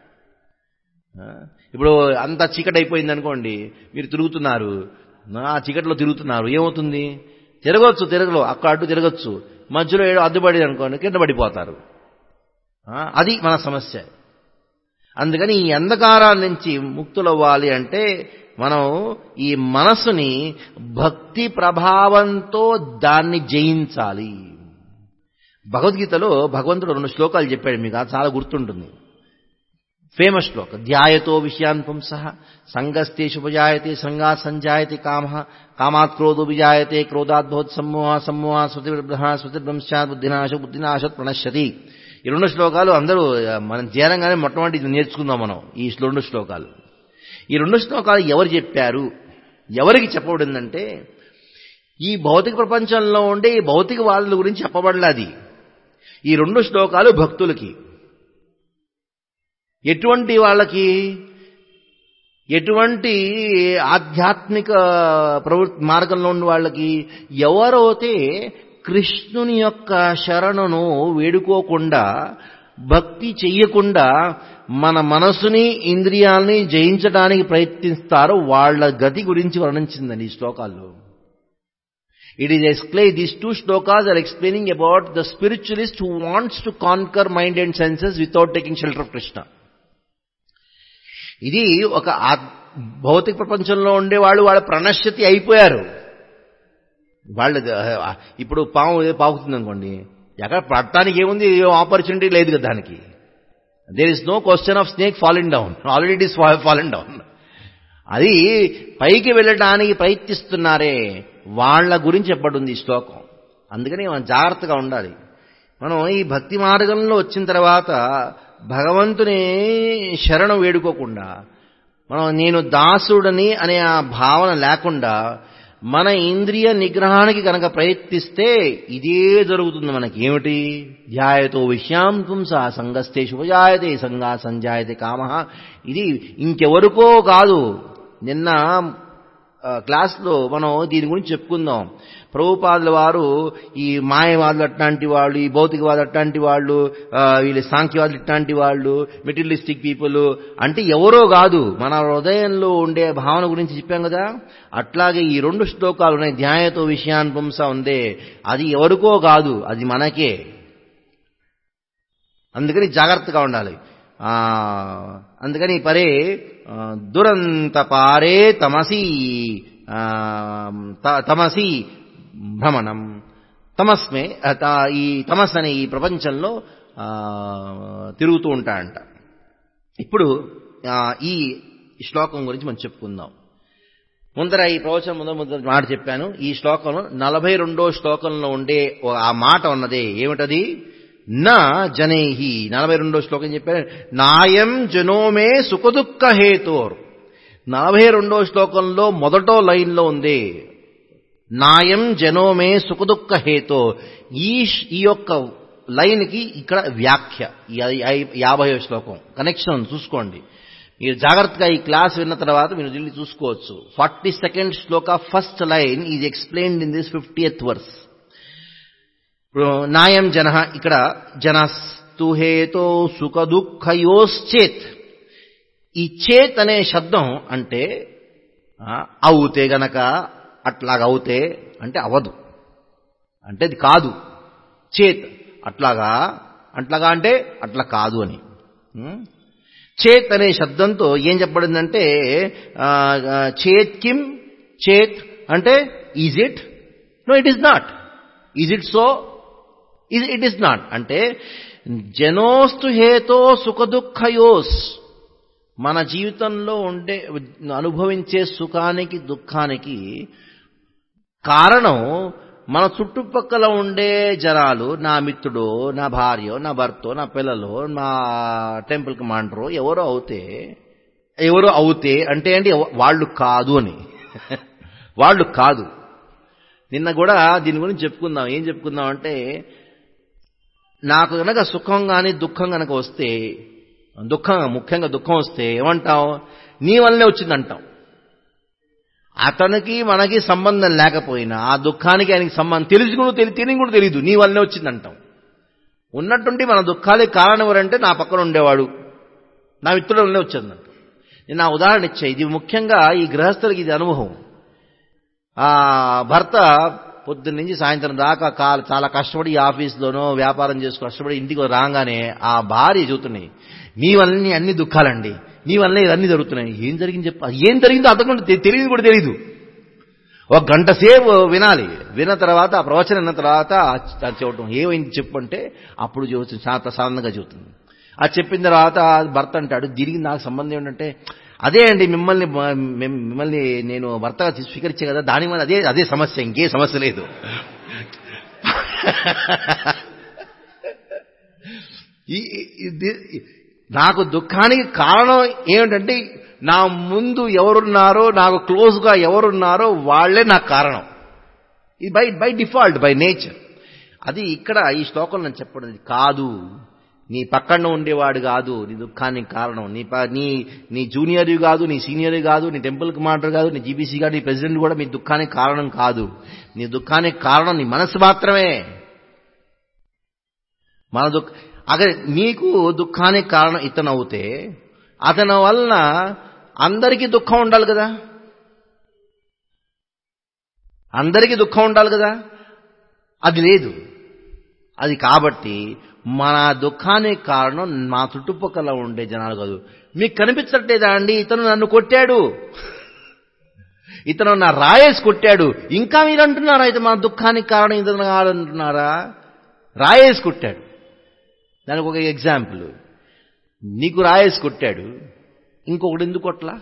ఆ, ఇప్పుడు అంత చీకటి అయిపోయింది అనుకోండి మీరు తిరుగుతున్నారు ఆ చీకటిలో తిరుగుతున్నారు ఏమవుతుంది తిరగవచ్చు తిరగలో అక్కడ అడ్డు తిరగచ్చు మధ్యలో ఏదో అడ్డుపడి అనుకోండి కింద పడిపోతారు ఆ, అది మన సమస్య అందుకని ఈ అంధకారాల నుంచి ముక్తులవ్వాలి అంటే మనం ఈ మనసుని భక్తి ప్రభావంతో దాన్ని జయించాలి భగవద్గీతలో భగవంతుడు రెండు శ్లోకాలు చెప్పాడు మీకు అది చాలా గుర్తుంటుంది ఫేమస్ శ్లోక ధ్యాయతో విషయాన్ పుంస సంగస్తేషుపజాయతే సంగా సంజాయతే కామ కామాత్ క్రోధో విజాయతే క్రోధాత్ భవత్ సమ్మోహ సమ్మోహ స్మృతిర్బ్రహ స్మృతిర్బ్రంశాత్ బుద్ధినాశ బుద్ధినాశత్ ప్రణశ్యతి ఈ రెండు శ్లోకాలు అందరూ ఆ, మనం చేరంగానే మొట్టమొదటి ఇది నేర్చుకుందాం మనం ఈ రెండు శ్లోకాలు ఈ రెండు శ్లోకాలు ఎవరు చెప్పారు ఎవరికి చెప్పబడిందంటే ఈ భౌతిక ప్రపంచంలో ఉండే ఈ భౌతిక వాళ్ళ గురించి చెప్పబడలేదు ఈ రెండు శ్లోకాలు భక్తులకి ఎటువంటి వాళ్ళకి ఎటువంటి ఆధ్యాత్మిక ప్రవృత్తి మార్గంలో ఉన్న వాళ్ళకి ఎవరైతే కృష్ణుని యొక్క శరణను వేడుకోకుండా భక్తి చెయ్యకుండా మన మనసుని ఇంద్రియాల్ని జయించడానికి ప్రయత్నిస్తారో వాళ్ళ గతి గురించి వర్ణించిందండి ఈ శ్లోకాల్లో It is explained, these two shlokas are explaining about the spiritualist who wants to conquer mind and senses without taking shelter of Krishna. ఇది ఒక ఆత్- భౌతిక ప్రపంచంలో ఉండే వాళ్ళు వాళ్ళ ప్రణశ్యతి అయిపోయారు వాళ్ళు ఇప్పుడు పాము ఏదో పాకుతుంది అనుకోండి ఎక్కడ పడటానికి ఏముంది ఆపర్చునిటీ లేదు కదా దానికి there is no question of snake fallen down already it is fallen down అది పైకి వెళ్ళడానికి ప్రయత్నిస్తున్నారే వాళ్ళ గురించి చెప్పబడింది ఈ శ్లోకం అందుకని మనం జాగ్రత్తగా ఉండాలి మనం ఈ భక్తి మార్గంలో వచ్చిన తర్వాత భగవంతుని శరణం వేడుకోకుండా మనం నేను దాసుడని అనే ఆ భావన లేకుండా మన ఇంద్రియ నిగ్రహానికి కనుక ప్రయత్నిస్తే ఇదే జరుగుతుంది మనకి ఏమిటి ధ్యాయతో విషయాం పుంస సంగస్తే శుభజాయతే సంగా సంజాయతే కామ ఇది ఇంకెవరికో కాదు నిన్న ఆ, క్లాస్లో మనం దీని గురించి చెప్పుకుందాం ప్రభుపాదుల వారు ఈ మాయవాదులు అట్లాంటి వాళ్ళు ఈ భౌతికవాదులు అట్లాంటి వాళ్ళు ఆ, వీళ్ళు సాంఖ్యవాదులు ఇట్లాంటి వాళ్ళు మెటీరియలిస్టిక్ పీపుల్ అంటే ఎవరో కాదు మన హృదయంలో ఉండే భావన గురించి చెప్పాం కదా అట్లాగే ఈ రెండు శ్లోకాలు ఉన్నాయి ధ్యాయతో విషయాన్ పుంస ఉందే అది ఎవరికో కాదు అది మనకే అందుకని జాగ్రత్తగా ఉండాలి ఆ, అందుకని పరే ఆ, దురంత పారే తమసి ఆ, త- తమసి భ్రమణం తమస్మే ఆ, త- ఈ తమస్ అనే ఈ ప్రపంచంలో ఆ, తిరుగుతూ ఉంటాడంట ఇప్పుడు ఆ, ఈ శ్లోకం గురించి మనం చెప్పుకుందాం ముందర ఈ ప్రవచనం ముందర ముందర మాట చెప్పాను ఈ శ్లోకంలో నలభై రెండో శ్లోకంలో ఉండే ఓ- ఆ మాట ఉన్నదే ఏమిటది నా జనైహి నలభై రెండో శ్లోకం చెప్పాను నాయం జనోమే సుఖదుఃఖ హేతోర్ నలభై రెండో శ్లోకంలో మొదటో లైన్లో ఉంది నాయం జనోమే సుఖదుఃఖ హేతో ఈ ష్- ఈ యొక్క లైన్కి ఇక్కడ వ్యాఖ్య ఈ ఐ- యాభైవ శ్లోకం కనెక్షన్ చూసుకోండి మీరు జాగ్రత్తగా ఈ క్లాస్ విన్న తర్వాత మీరు వెళ్ళి చూసుకోవచ్చు forty second shloka first line is explained in this fiftieth verse ఇప్పుడు నాయం జన ఇక్కడ జనస్ జనస్తు హేతో సుఖ దుఃఖయోశ్చేత్ ఈ చేత్ అనే శబ్దం అంటే ఆ, అవుతే గనక అట్లాగా అవుతే అంటే అవదు అంటే అది కాదు చేత్ అట్లాగా అట్లాగా అంటే అట్లా కాదు అని ఉం? చేత్ అనే శబ్దంతో ఏం చెప్పబడిందంటే ఆ, ఆ, చేత్ కిం చేత్ అంటే is it no it is not is it so is it is not అంటే జనోస్తు హేతో సుఖ దుఃఖయోస్ మన జీవితంలో ఉండే అనుభవించే సుఖానికి దుఃఖానికి కారణం మన చుట్టుపక్కల ఉండే జనాలు నా మిత్రుడు నా భార్య నా భర్త నా పిల్లలు నా టెంపుల్ కమాండరు ఎవరో అవుతే ఎవరో అవుతే అంటే ఏంటి వాళ్ళు కాదు అని వాళ్ళు కాదు నిన్న కూడా దీని గురించి చెప్పుకుందాం ఏం చెప్పుకుందాం అంటే నాకు కనుక సుఖం కానీ దుఃఖం కనుక వస్తే దుఃఖం ముఖ్యంగా దుఃఖం వస్తే ఏమంటాం నీ వల్లనే వచ్చిందంటాం అతనికి మనకి సంబంధం లేకపోయినా ఆ దుఃఖానికి ఆయనకి సంబంధం తెలిసి కూడా తెలి తెలియని కూడా తెలియదు నీ వల్లనే వచ్చిందంటాం ఉన్నట్టుండి మన దుఃఖాలకి కారణం ఎవరంటే నా పక్కన ఉండేవాడు నా మిత్రుల వల్లనే వచ్చిందంట నేను ఆ ఉదాహరణ ఇచ్చా ఇది ముఖ్యంగా ఈ గృహస్థులకి ఇది అనుభవం ఆ భర్త పొద్దున్న నుంచి సాయంత్రం దాకా కాల చాలా కష్టపడి ఈ ఆఫీస్లోనో వ్యాపారం చేసి కష్టపడి ఇంటికి రాగానే ఆ భార్య చూస్తున్నాయి మీ వల్లనే అన్ని దుఃఖాలండి మీ వల్లనే ఇవన్నీ జరుగుతున్నాయి ఏం జరిగింది చెప్ప ఏం జరిగిందో అంతకుండా తెలియదు కూడా తెలియదు ఒక గంట సేపు వినాలి విన్న తర్వాత ఆ ప్రవచనం విన్న తర్వాత అది చెప్పడం ఏమైంది చెప్పు అంటే అప్పుడు చెబుతుంది చాలా ప్రశాంతంగా చెబుతుంది అది చెప్పిన తర్వాత భర్త అంటాడు దీనికి నాకు సంబంధం ఏంటంటే అదే అండి మిమ్మల్ని మిమ్- మిమ్మల్ని నేను భర్తగా తీసి స్వీకరించే కదా దాని వల్ల అదే అదే సమస్య ఇంకే సమస్య లేదు ఈ- ఈ- ఇది- నాకు దుఃఖానికి కారణం ఏమిటంటే నా ముందు ఎవరున్నారో నాకు క్లోజ్గా ఎవరున్నారో వాళ్ళే నాకు కారణం ఇది by by default by nature అది ఇక్కడ ఈ శ్లోకంలో నేను చెప్పడం ఇది కాదు నీ పక్కన ఉండేవాడు కాదు నీ దుఃఖానికి కారణం నీ ప- నీ నీ జూనియర్ కాదు నీ సీనియర్ కాదు నీ టెంపుల్ కమాండర్ కాదు నీ జీబీసీ కాదు నీ ప్రెసిడెంట్ కూడా మీ దుఃఖానికి కారణం కాదు నీ దుఃఖానికి కారణం నీ మనసు మాత్రమే మన దుఃఖ అక్కడ నీకు దుఃఖానికి కారణం ఇతను అవుతే అతని వలన అందరికీ దుఃఖం ఉండాలి కదా అందరికీ దుఃఖం ఉండాలి కదా అది లేదు అది కాబట్టి మన దుఃఖానికి కారణం మా చుట్టుపక్కల ఉండే జనాలు కాదు మీకు కనిపించట్లేదా అండి ఇతను నన్ను కొట్టాడు ఇతను నా రాయేసి కొట్టాడు ఇంకా మీరు అంటున్నారా అయితే మా దుఃఖానికి కారణం ఇతను కాదంటున్నారా రాయేసి కొట్టాడు దానికి ఒక ఎగ్జాంపుల్ నీకు రాయేసి కొట్టాడు ఇంకొకటి ఎందుకు కొట్లా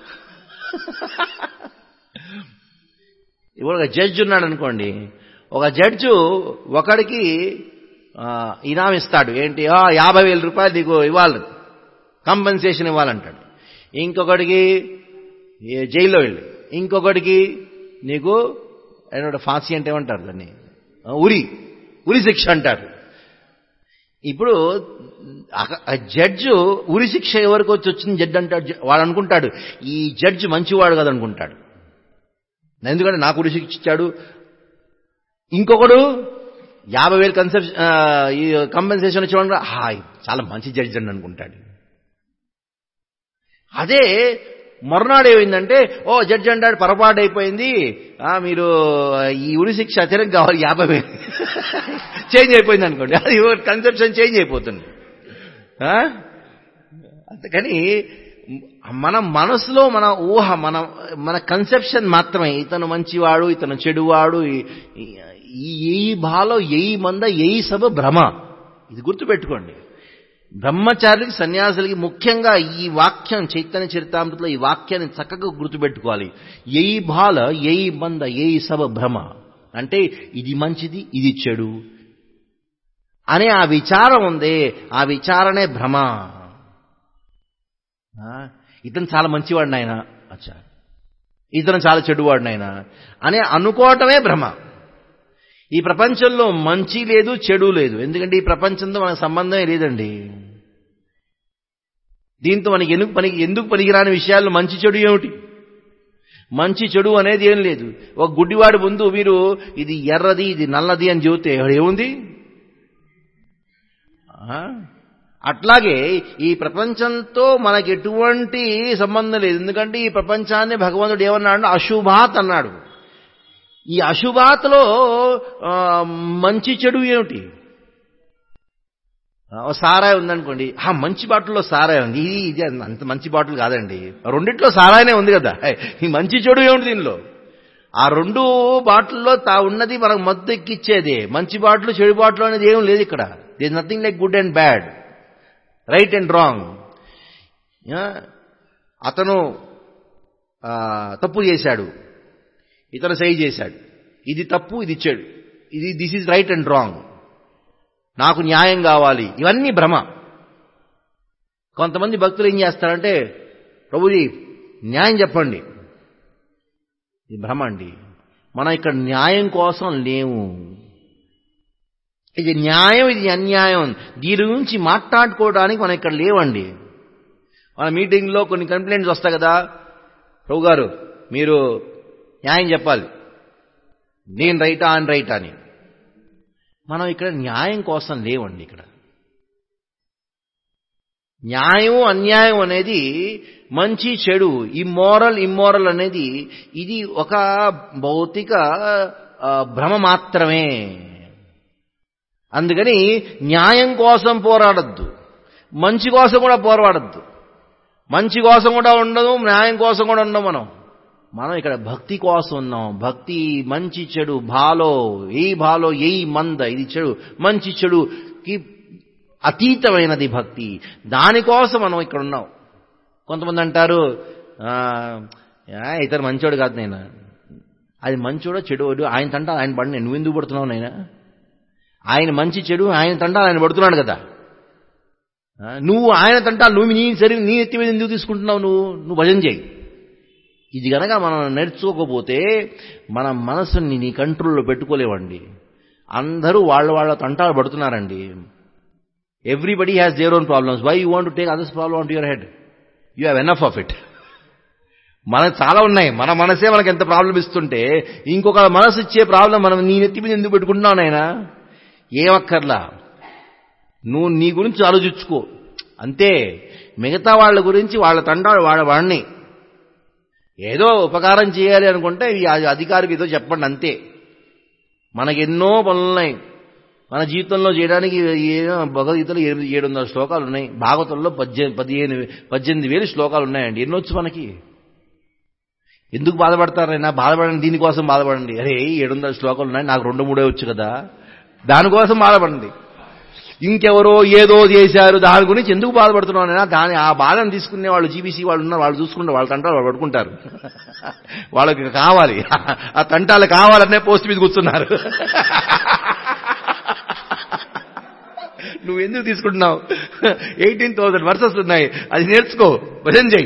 ఇప్పుడు ఒక జడ్జి ఉన్నాడు అనుకోండి ఒక జడ్జు ఒకడికి ఆ, ఇనాం ఇస్తాడు ఏంటి ఆ, యాభై వేల రూపాయలు నీకు ఇవ్వాలి కంపెన్సేషన్ ఇవ్వాలంటాడు ఇంకొకడికి ఏ, జైల్లో వెళ్ళి ఇంకొకడికి నీకు ఏమంటే ఫాన్సీ అంటే ఏమంటారు దాన్ని ఆ, ఉరి ఉరి శిక్ష అంటారు ఇప్పుడు అక- ఆ జడ్జు ఉరి శిక్ష ఎవరికి వచ్చి వచ్చింది జడ్జి అంటాడు జ- వాడు అనుకుంటాడు ఈ జడ్జి మంచివాడు కదా అనుకుంటాడు ఎందుకంటే నాకు ఉరి శిక్ష ఇచ్చాడు ఇంకొకడు యాభై వేలు కన్సెప్ ఈ కంపెన్సేషన్ వచ్చేవాడు హాయ్ చాలా మంచి జడ్జి అని అనుకుంటాడు అదే మరునాడు ఏమైందంటే ఓ జడ్జి అంటాడు పొరపాటు అయిపోయింది ఆ, మీరు ఈ ఉరి శిక్ష అత్యధిകം కావాలి యాభై వేలు చేంజ్ అయిపోయింది అనుకోండి అది కన్సెప్షన్ చేంజ్ అయిపోతుంది ఆ? అందుకని మన మనసులో మన ఊహ మన మన కన్సెప్షన్ మాత్రమే ఇతను మంచివాడు ఇతను చెడువాడు ఈ- ఈ ఈ భాలో ఎయి మంద ఎయి సభ భ్రమ ఇది గుర్తుపెట్టుకోండి బ్రహ్మచారులకి సన్యాసులకి ముఖ్యంగా ఈ వాక్యం చైతన్య చరితామృతలో ఈ వాక్యాన్ని చక్కగా గుర్తుపెట్టుకోవాలి ఎయి బాల ఎయి మంద ఎయి సభ భ్రమ అంటే ఇది మంచిది ఇది చెడు అనే ఆ విచారం ఉందే ఆ విచారణే భ్రమ ఆ, ఇతను చాలా మంచివాడు నాయన అచ్చా ఇతను చాలా చెడువాడు నాయన అని అనుకోవటమే భ్రమ ఈ ప్రపంచంలో మంచి లేదు చెడు లేదు ఎందుకంటే ఈ ప్రపంచంతో మనకు సంబంధమే లేదండి దీంతో మనకి ఎందుకు పనికి ఎందుకు పనికిరాని విషయాల్లో మంచి చెడు ఏమిటి మంచి చెడు అనేది ఏం లేదు ఒక గుడ్డివాడి ముందు మీరు ఇది ఎర్రది ఇది నల్లది అని చెబితే ఏముంది ఆ? అట్లాగే ఈ ప్రపంచంతో మనకి ఎటువంటి సంబంధం లేదు ఎందుకంటే ఈ ప్రపంచాన్ని భగవంతుడు ఏమన్నాడు అశుభాత్ అన్నాడు ఈ అశుభాత్లో ఆ, మంచి చెడు ఏమిటి ఆ, సారాయి ఉందనుకోండి ఆ మంచి బాటిల్లో సారాయి ఉంది ఇది ఇది అంత మంచి బాటిల్ కాదండి రెండిట్లో సారాయనే ఉంది కదా ఈ మంచి చెడు ఏమిటి దీనిలో ఆ రెండు బాటిల్లో తా ఉన్నది మనకు మత్తు ఎక్కిచ్చేదే మంచి బాటిల్ చెడు బాటిల్ అనేది ఏం లేదు ఇక్కడ this nothing like good and bad right and wrong అతను ఆ, తప్పు చేశాడు ఇతను సై చేశాడు ఇది తప్పు ఇది చెడు ఇది this is right and wrong నాకు న్యాయం కావాలి ఇవన్నీ భ్రమ కొంతమంది భక్తులు ఏం చేస్తారంటే ప్రభుజీ న్యాయం చెప్పండి ఇది భ్రమ అండి మనం ఇక్కడ న్యాయం కోసం లేవు ఇది న్యాయం ఇది అన్యాయం దీని గురించి మాట్లాడుకోవడానికి మనం ఇక్కడ లేవండి మన మీటింగ్లో కొన్ని కంప్లైంట్స్ వస్తాయి కదా ప్రభు గారు మీరు న్యాయం చెప్పాలి నేను రైటా అని రైటా అని మనం ఇక్కడ న్యాయం కోసం లేవండి ఇక్కడ న్యాయం అన్యాయం అనేది మంచి చెడు ఇమ్మోరల్ ఇమ్మోరల్ అనేది ఇది ఒక భౌతిక ఆ, భ్రమ మాత్రమే అందుకని న్యాయం కోసం పోరాడద్దు మంచి కోసం కూడా పోరాడద్దు మంచి కోసం కూడా ఉండదు న్యాయం కోసం కూడా ఉండం మనం మనం ఇక్కడ భక్తి కోసం ఉన్నాం భక్తి మంచి చెడు భాలో ఏ భాలో ఏ మంద ఇది చెడు మంచి చెడుకి అతీతమైనది భక్తి దానికోసం మనం ఇక్కడ ఉన్నాం కొంతమంది అంటారు "ఆ, ఆ, ఇతను మంచోడు కాదు నేను అది మంచోడో చెడు ఆయన తంట ఆయన పడి నువ్వు ఎందుకు పడుతున్నావు నైనా ఆయన మంచి చెడు ఆయన తంటాలు ఆయన పడుతున్నాడు కదా ఆ, నువ్వు ఆయన తంటాలు నువ్వు నీ సరి నీ ఎత్తి మీద ఎందుకు తీసుకుంటున్నావు నువ్వు నువ్వు భజన చేయి ఇది గనక మనం నేర్చుకోకపోతే మన మనసుని నీ కంట్రోల్లో పెట్టుకోలేవండి అందరూ వాళ్ళ వాళ్ళ తంటాలు పడుతున్నారండి everybody has their own problems why you want to take others problem to your head you have enough of it మనకు చాలా ఉన్నాయి మన మనసే మనకు ఎంత ప్రాబ్లం ఇస్తుంటే ఇంకొక మనసు ఇచ్చే ప్రాబ్లం మనం నీ నెత్తి మీద ఎందుకు పెట్టుకుంటున్నావు నాయనా ఏమక్కర్లా నువ్వు నీ గురించి ఆలోచించుకో అంతే మిగతా వాళ్ళ గురించి వాళ్ళ తండాలు వాళ్ళ వాడిని ఏదో ఉపకారం చేయాలి అనుకుంటే ఈ అధికారికి ఏదో చెప్పండి అంతే మనకి ఎన్నో పనులున్నాయి మన జీవితంలో చేయడానికి ఏదో భగవద్గీతలో ఎనిమిది ఏడు వందల శ్లోకాలు ఉన్నాయి భాగవతంలో పద్దెనిమిది పదిహేను పద్దెనిమిది వేలు శ్లోకాలు ఉన్నాయండి ఎన్ని వచ్చు మనకి ఎందుకు బాధపడతారైనా బాధపడండి దీనికోసం బాధపడండి అరే ఏడు వందల శ్లోకాలు ఉన్నాయి నాకు రెండు మూడే వచ్చు కదా దానికోసం బాధపడండి ఇంకెవరో ఏదో చేశారు దాని గురించి ఎందుకు బాధపడుతున్నానైనా దాని ఆ బాధను తీసుకునే వాళ్ళు జీబీసీ వాళ్ళు ఉన్నారు వాళ్ళు చూసుకుంటే వాళ్ళ తంటాలు వాళ్ళు పడుకుంటారు వాళ్ళకి కావాలి ఆ తంటాలు కావాలనే పోస్ట్ మీద కూర్చున్నారు నువ్వు ఎందుకు తీసుకుంటున్నావు ఎయిటీన్ థౌసండ్ వర్సెస్ ఉన్నాయి అది నేర్చుకో భజన చేయి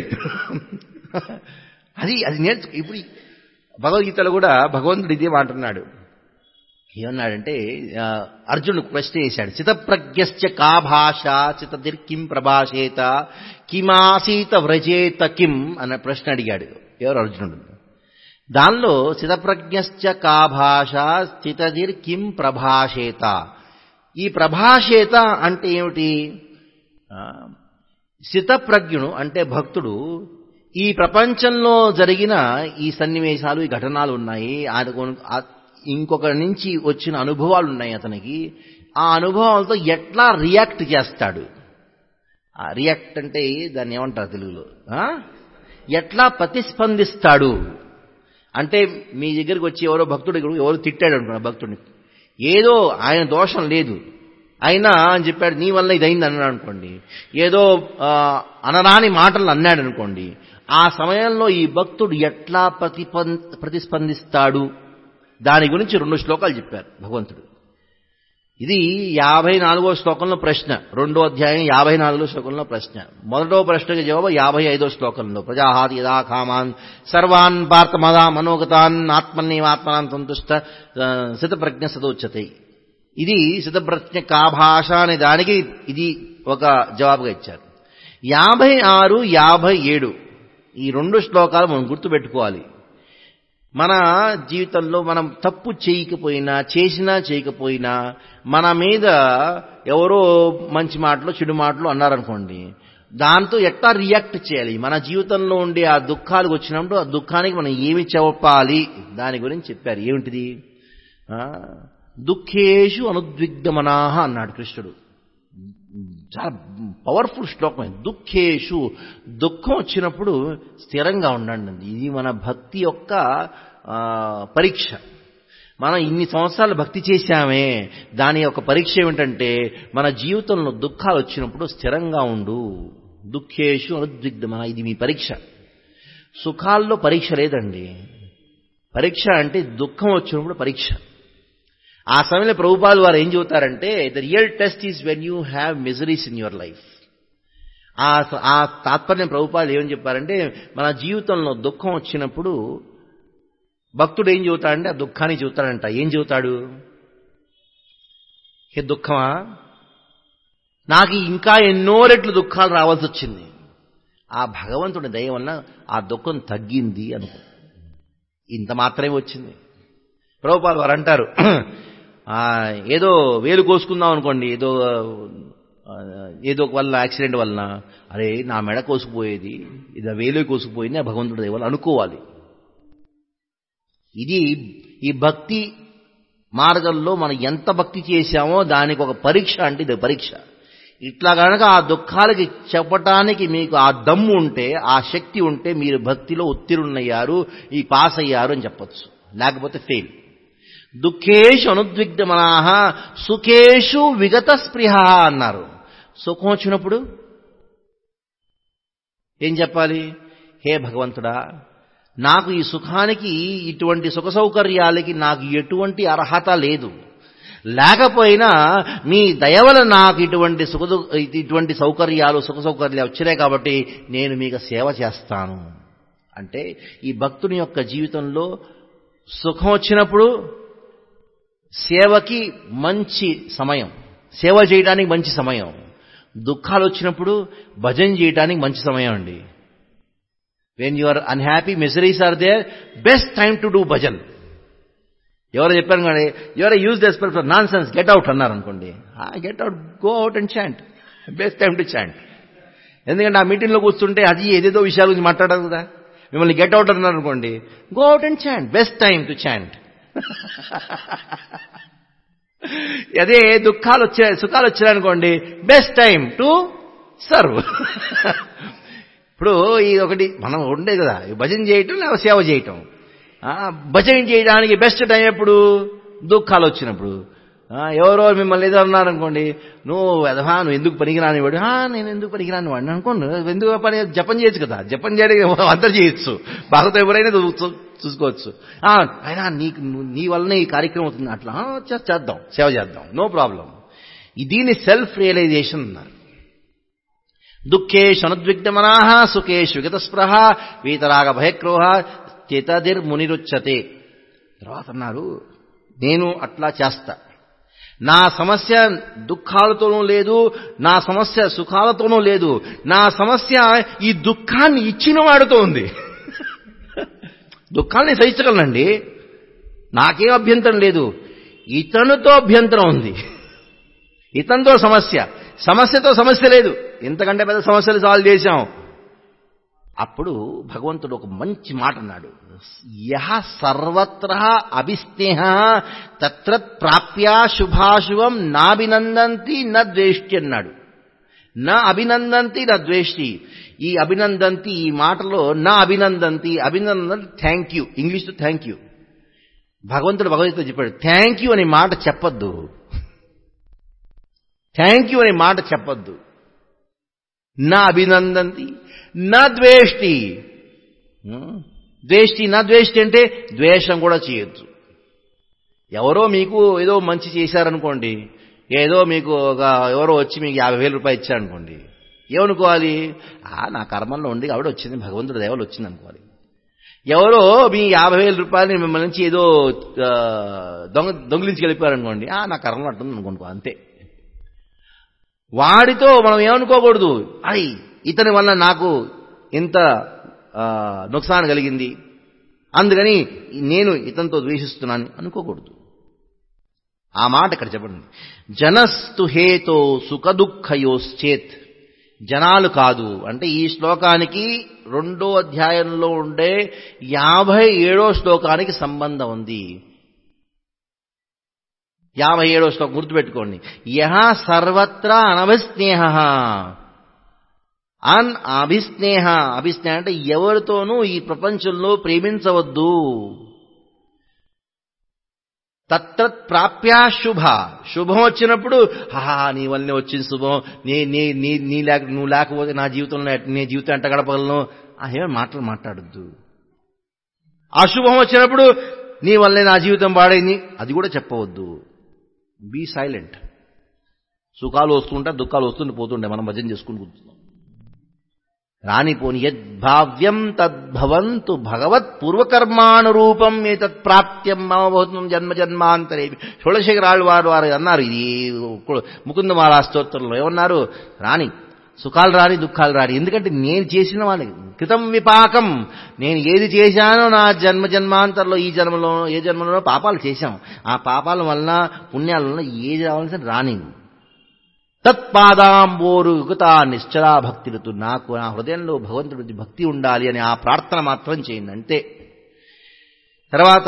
అది అది నేర్చుకో ఇప్పుడు భగవద్గీతలో కూడా భగవంతుడు ఇదే అంటున్నాడు ఏమన్నాడంటే ఆ, అర్జునుడు ప్రశ్న చేశాడు చితప్రజ్ఞశ్చ కా భాష చితదిర్కిం ప్రభాషేత కిమాసీత వ్రజేత కిం అన్న ప్రశ్న అడిగాడు ఎవరు అర్జునుడు దానిలో చితప్రజ్ఞశ్చ కా భాష చితదిర్ కిం ప్రభాషేత ఈ ప్రభాషేత అంటే ఏమిటి ఆ, చితప్రజ్ఞుడు అంటే భక్తుడు ఈ ప్రపంచంలో జరిగిన ఈ సన్నివేశాలు ఈ ఘటనలు ఉన్నాయి ఆయన ఇంకొకరి నుంచి వచ్చిన అనుభవాలు ఉన్నాయి అతనికి ఆ అనుభవాలతో ఎట్లా రియాక్ట్ చేస్తాడు ఆ రియాక్ట్ అంటే దాన్ని ఏమంటారు తెలుగులో ఆ? ఎట్లా ప్రతిస్పందిస్తాడు అంటే మీ దగ్గరికి వచ్చి ఎవరో భక్తుడు ఎవరో తిట్టాడు అనుకున్నా భక్తుడిని ఏదో ఆయన దోషం లేదు అయినా అని చెప్పాడు నీ వల్ల ఇది అయింది అన్నాడు అనుకోండి ఏదో ఆ, అనరాని మాటలు అన్నాడు అనుకోండి ఆ సమయంలో ఈ భక్తుడు ఎట్లా ప్రతిపం ప్రతిస్పందిస్తాడు దాని గురించి రెండు శ్లోకాలు చెప్పారు భగవంతుడు ఇది యాభై నాలుగో శ్లోకంలో ప్రశ్న రెండో అధ్యాయం యాభై నాలుగో శ్లోకంలో ప్రశ్న మొదటో ప్రశ్నకి జవాబు యాభై ఐదో శ్లోకంలో ప్రజాహాతి యదా కామాన్ సర్వాన్ పార్థమదా మనోగతాన్ ఆత్మన్నేవాత్మనాన్ సంతుష్ట ఆ, శతప్రజ్ఞ సదోచ్యతే ఇది శతప్రజ్ఞ కా భాష అనే దానికి ఇది ఒక జవాబుగా ఇచ్చారు యాభై ఆరు యాభై ఏడు ఈ రెండు శ్లోకాలు మనం గుర్తుపెట్టుకోవాలి మన జీవితంలో మనం తప్పు చేయకపోయినా చేసినా చేయకపోయినా మన మీద ఎవరో మంచి మాటలు చెడు మాటలు అన్నారనుకోండి దాంతో ఎట్లా రియాక్ట్ చేయాలి మన జీవితంలో ఉండే ఆ దుఃఖాలకు వచ్చినప్పుడు ఆ దుఃఖానికి మనం ఏమి చెప్పాలి దాని గురించి చెప్పారు ఏమిటిది ఆ, దుఃఖేషు అనుద్విగ్ధమనాహ అన్నాడు కృష్ణుడు చాలా పవర్ఫుల్ శ్లోకం ఇది. దుఃఖేషు దుఃఖం వచ్చినప్పుడు స్థిరంగా ఉండండి ఇది మన భక్తి యొక్క ఆ, పరీక్ష మనం ఇన్ని సంవత్సరాలు భక్తి చేశామే దాని యొక్క పరీక్ష ఏమిటంటే మన జీవితంలో దుఃఖాలు వచ్చినప్పుడు స్థిరంగా ఉండు దుఃఖేషు అనుద్విగ్ధమన ఇది మీ పరీక్ష సుఖాల్లో పరీక్ష లేదండి పరీక్ష అంటే దుఃఖం వచ్చినప్పుడు పరీక్ష ఆ సమయంలో ప్రభుపాలు వారు ఏం చెబుతారంటే the real test is when you have miseries in your life ఆ ఆ తాత్పర్యం ప్రభుపాలు ఏమని చెప్పారంటే మన జీవితంలో దుఃఖం వచ్చినప్పుడు భక్తుడు ఏం చెబుతాడంటే ఆ దుఃఖాన్ని చెబుతాడంట ఏం చెబుతాడు హే దుఃఖమా నాకు ఇంకా ఎన్నో రెట్లు దుఃఖాలు రావాల్సి వచ్చింది ఆ భగవంతుడి దయ వలన ఆ దుఃఖం తగ్గింది అనుకో ఇంత మాత్రమే వచ్చింది ప్రభుపాలు వారు అంటారు ఆ, ఏదో వేలు కోసుకుందాం అనుకోండి ఏదో ఆ, ఏదో ఒక వల్ల యాక్సిడెంట్ వలన అరే నా మెడ కోసుకుపోయేది ఇది ఆ వేలు కోసుకుపోయింది ఆ భగవంతుడి దయ వల్ల అనుకోవాలి ఇది ఈ భక్తి మార్గంలో మనం ఎంత భక్తి చేశామో దానికి ఒక పరీక్ష అంటే ఇది పరీక్ష ఇట్లా కనుక ఆ దుఃఖాలకి చెప్పటానికి మీకు ఆ దమ్ము ఉంటే ఆ శక్తి ఉంటే మీరు భక్తిలో ఉత్తీర్ణయ్యారు ఈ పాస్ అయ్యారు అని చెప్పొచ్చు లేకపోతే ఫెయిల్ దుఃఖేషు అనుద్విగ్ధమనాహ సుఖేషు విగత స్పృహ అన్నారు సుఖం వచ్చినప్పుడు ఏం చెప్పాలి హే భగవంతుడా నాకు ఈ సుఖానికి ఇటువంటి సుఖ సౌకర్యాలకి నాకు ఎటువంటి అర్హత లేదు లేకపోయినా మీ దయవల నాకు ఇటువంటి సుఖ ఇటువంటి సౌకర్యాలు సుఖ సౌకర్యాలు వచ్చినాయి కాబట్టి నేను మీకు సేవ చేస్తాను అంటే ఈ భక్తుని యొక్క జీవితంలో సుఖం వచ్చినప్పుడు సేవకి మంచి సమయం సేవ చేయడానికి మంచి సమయం దుఃఖాలు వచ్చినప్పుడు భజన చేయడానికి మంచి సమయం అండి when you are unhappy miseries are there best time to do bhajan ఎవరో చెప్పారు కానీ ఎవరో use this for nonsense get out అన్నారు అనుకోండి get out go out and chant best time to chant ఎందుకంటే ఆ మీటింగ్లో కూర్చుంటే అది ఏదేదో విషయాల గురించి మాట్లాడారు కదా మిమ్మల్ని గెట్ అవుట్ అన్నారు అనుకోండి go out and chant best time to chant అదే దుఃఖాలు వచ్చాయి సుఖాలు వచ్చాయనుకోండి బెస్ట్ టైం టు సర్వ్ ఇప్పుడు ఇది ఒకటి మనం ఉండే కదా భజన చేయటం లేదా సేవ చేయటం ఆ, భజన చేయడానికి బెస్ట్ టైం ఎప్పుడు దుఃఖాలు వచ్చినప్పుడు ఆ, ఎవరో మిమ్మల్ని ఏదో అన్నారనుకోండి నువ్వు వెధవా నువ్వు ఎందుకు పనికిరాని వాడు "ఆ, నేను ఎందుకు పనికిరాని వాడిని అనుకోండి ఎందుకు పని జపం చేయొచ్చు కదా జపం చేయడానికి అంతా చేయొచ్చు భాగవతం ఎవరైనా చూ- చూ- చూసుకోవచ్చు "ఆ, అయినా నీకు నువ్వు- నీ వల్లనే ఈ కార్యక్రమం అవుతుంది అట్లా "ఆ, చే- చేద్దాం సేవ చేద్దాం నో ప్రాబ్లం దీన్ని సెల్ఫ్ రియలైజేషన్ అన్నారు దుఃఖేషు అనుద్విగ్ధమనాహ సుఖేషు విగతస్పృహ వీతరాగ భయక్రోహ చితదిర్మునిరుచ్చతే తర్వాత అన్నారు నేను అట్లా చేస్తా నా సమస్య దుఃఖాలతోనూ లేదు నా సమస్య సుఖాలతోనూ లేదు నా సమస్య ఈ దుఃఖాన్ని ఇచ్చిన వాడితో ఉంది దుఃఖాన్ని సహించగలనండి నాకేం అభ్యంతరం లేదు ఇతనితో అభ్యంతరం ఉంది ఇతనితో సమస్య సమస్యతో సమస్య లేదు ఇంతకంటే పెద్ద సమస్యలు సాల్వ్ చేశాం అప్పుడు భగవంతుడు ఒక మంచి మాట అన్నాడు యహ సర్వత్ర అభిస్నేహ తత్ర ప్రాప్య శుభాశుభం నాభినందంతి న ద్వేష్టి అన్నాడు నా అభినందంతి నా ద్వేష్టి ఈ అభినందంతి ఈ మాటలో నా అభినందంతి అభినందన థ్యాంక్ యూ ఇంగ్లీష్లో థ్యాంక్ యూ భగవంతుడు భగవద్గీత చెప్పాడు థ్యాంక్ యూ అనే మాట చెప్పొద్దు థ్యాంక్ యూ అనే మాట చెప్పొద్దు నా అభినందంతి నా ద్వేష్టి హ్మ్? ద్వేష్టి నా ద్వేష్టి అంటే ద్వేషం కూడా చేయొద్దు ఎవరో మీకు ఏదో మంచి చేశారనుకోండి ఏదో మీకు ఒక ఎవరో వచ్చి మీకు యాభై వేల రూపాయలు ఇచ్చారనుకోండి ఏమనుకోవాలి ఆ నా కర్మంలో ఉంది కాబట్టి వచ్చింది భగవంతుడి దేవలు వచ్చింది అనుకోవాలి ఎవరో మీ యాభై వేల రూపాయలు మిమ్మల్ని నుంచి ఏదో ఆ, దొంగ దొంగిలించి వెళ్ళిపోయారనుకోండి ఆ నా కర్మలో అంటుంది అనుకోనుకో అంతే వాడితో మనం ఏమనుకోకూడదు అయ్ ఇతని వల్ల నాకు ఇంత ఆ, నుక్సాన్ కలిగింది అందుకని నేను ఇతనితో ద్వేషిస్తున్నాను అనుకోకూడదు ఆ మాట ఇక్కడ చెప్పండి జనస్తు హేతో సుఖదుఃఖయోశ్చేత్ జనాలు కాదు అంటే ఈ శ్లోకానికి రెండో అధ్యాయంలో ఉండే యాభై ఏడో శ్లోకానికి సంబంధం ఉంది యాభై ఏడో శ్లోకం గుర్తుపెట్టుకోండి యహ సర్వత్రా అనభిస్నేహ అన్ అభిస్నేహ అభిస్నేహ అంటే ఎవరితోనూ ఈ ప్రపంచంలో ప్రేమించవద్దు తత్రత్ ప్రాప్యా శుభ శుభం వచ్చినప్పుడు హా నీ వల్లనే వచ్చింది శుభం నీ నీ నీ నీ లేక నువ్వు లేకపోతే నా జీవితంలో ఎట్- నీ జీవితం ఎంట గడపగలను ఆ ఏమైనా మాటలు మాట్లాడద్దు అశుభం వచ్చినప్పుడు నీ వల్లే నా జీవితం పాడైంది అది కూడా చెప్పవద్దు బీ సైలెంట్ సుఖాలు వస్తుంటే దుఃఖాలు వస్తుంటే పోతుండే మనం భజన చేసుకుని కూర్చున్నాం రానిపోని యద్భావ్యం తద్భవంతు భగవత్ పూర్వకర్మానురూపం ఏతత్ ప్రాప్త్యం మమభూతం జన్మ జన్మాంతరే షోడశేఖరాళ్ళు వారు వారు అన్నారు ఇది ముకుందమాలా స్తోత్రంలో ఏమన్నారు రాని సుఖాలు రాని దుఃఖాలు రాని ఎందుకంటే నేను చేసిన వాళ్ళకి కృతం విపాకం నేను ఏది చేశానో నా జన్మ జన్మాంతరంలో ఈ జన్మలో ఏ జన్మలో పాపాలు చేశాం ఆ పాపాల వలన పుణ్యాల వలన ఏది రావాల్సిన రాని తత్పాదాంబోరు యుగత నిశ్చలా భక్తిలతో నాకు నా హృదయంలో భగవంతుడి భక్తి ఉండాలి అని ఆ ప్రార్థన మాత్రం చేయండి అంతే తర్వాత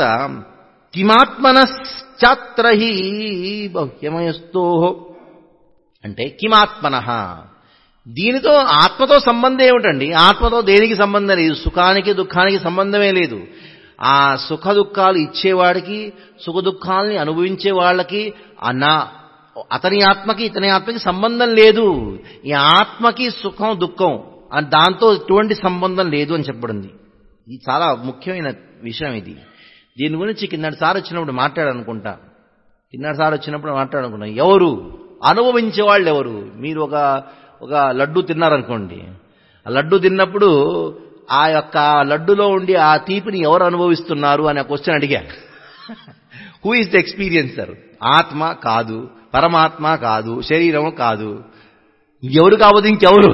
కిమాత్మనశ్చాత్ర హి బహ్యమయస్తో అంటే కిమాత్మన దీనితో ఆత్మతో సంబంధం ఏమిటండి ఆత్మతో దేనికి సంబంధం లేదు సుఖానికి దుఃఖానికి సంబంధమే లేదు ఆ సుఖ దుఃఖాలు ఇచ్చేవాడికి సుఖ దుఃఖాలని అనుభవించే వాళ్ళకి ఆ నా అతని ఆత్మకి ఇతని ఆత్మకి సంబంధం లేదు ఈ ఆత్మకి సుఖం దుఃఖం ఆ దాంతో ఎటువంటి సంబంధం లేదు అని చెప్పబడింది ఇది చాలా ముఖ్యమైన విషయం ఇది దీని గురించి కిందటి సార్ వచ్చినప్పుడు మాట్లాడనుకుంటా కిందటి సార్ వచ్చినప్పుడు మాట్లాడనుకుంటా ఎవరు అనుభవించే వాళ్ళు ఎవరు మీరు ఒక ఒక లడ్డు తిన్నారనుకోండి ఆ లడ్డు తిన్నప్పుడు ఆ యొక్క లడ్డులో ఉండి ఆ తీపిని ఎవరు అనుభవిస్తున్నారు అనే క్వశ్చన్ అడిగా హూ ఇస్ ద ఎక్స్పీరియన్సర్ ఆత్మ కాదు పరమాత్మ కాదు శరీరం కాదు ఎవరు కావద్దు ఇంకెవరు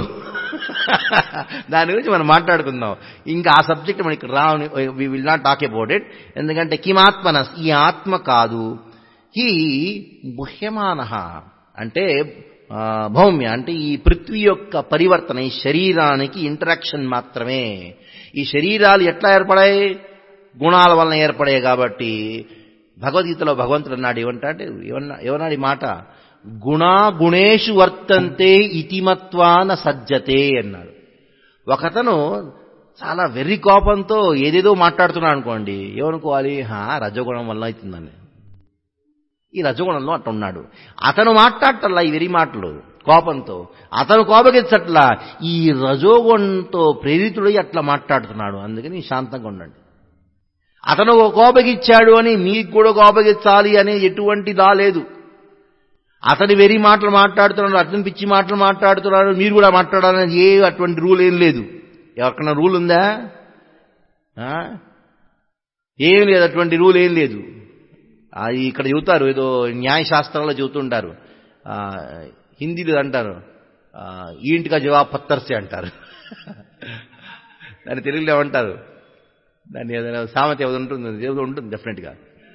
దాని గురించి మనం మాట్లాడుకుందాం ఇంకా ఆ సబ్జెక్ట్ మనకి రా we will not talk about it ఎందుకంటే కిమాత్మన ఈ ఆత్మ కాదు ఈ గుహ్యమాన అంటే ఆ, భౌమ్య అంటే ఈ పృథ్వీ యొక్క పరివర్తన ఈ శరీరానికి ఇంటరాక్షన్ మాత్రమే ఈ శరీరాలు ఎట్లా ఏర్పడాయి గుణాల వలన ఏర్పడాయి కాబట్టి భగవద్గీతలో భగవంతుడు అన్నాడు ఏమంటా అంటే ఏమన్నా ఏమన్నాడు ఈ మాట గుణా గుణేషు వర్తంతే ఇతిమత్వాన సజ్జతే అన్నాడు ఒకతను చాలా వెర్రి కోపంతో ఏదేదో మాట్లాడుతున్నాడు అనుకోండి ఏమనుకోవాలి హా రజగుణం వల్ల అవుతుందని ఈ రజగుణంలో అట్లా ఉన్నాడు అతను మాట్లాడటల్లా ఈ వెరి మాటలు కోపంతో అతను కోపగించట్లా ఈ రజోగుణంతో ప్రేరితుడై అట్లా మాట్లాడుతున్నాడు అందుకని శాంతంగా ఉండండి అతను ఒక కోపగిచ్చాడు అని మీకు కూడా కోపగించాలి అనే ఎటువంటి దా లేదు అతని వెరి మాటలు మాట్లాడుతున్నాడు అతని పిచ్చి మాటలు మాట్లాడుతున్నాడు మీరు కూడా మాట్లాడాలని ఏ అటువంటి రూల్ ఏం లేదు ఎవరికన్నా రూల్ ఉందా ఆ? ఏం లేదు అటువంటి రూల్ ఏం లేదు అది ఇక్కడ చెబుతారు ఏదో న్యాయశాస్త్రంలో చెబుతుంటారు ఆ, హిందీలో అంటారు ఆ, ఈంటిగా జవాబ్ పత్తర్సే అంటారు దాన్ని తెలుగులో ఏమంటారు దాన్ని ఏదైనా సామెత ఏదో ఉంటుంది ఏదో ఉంటుంది డెఫినెట్గా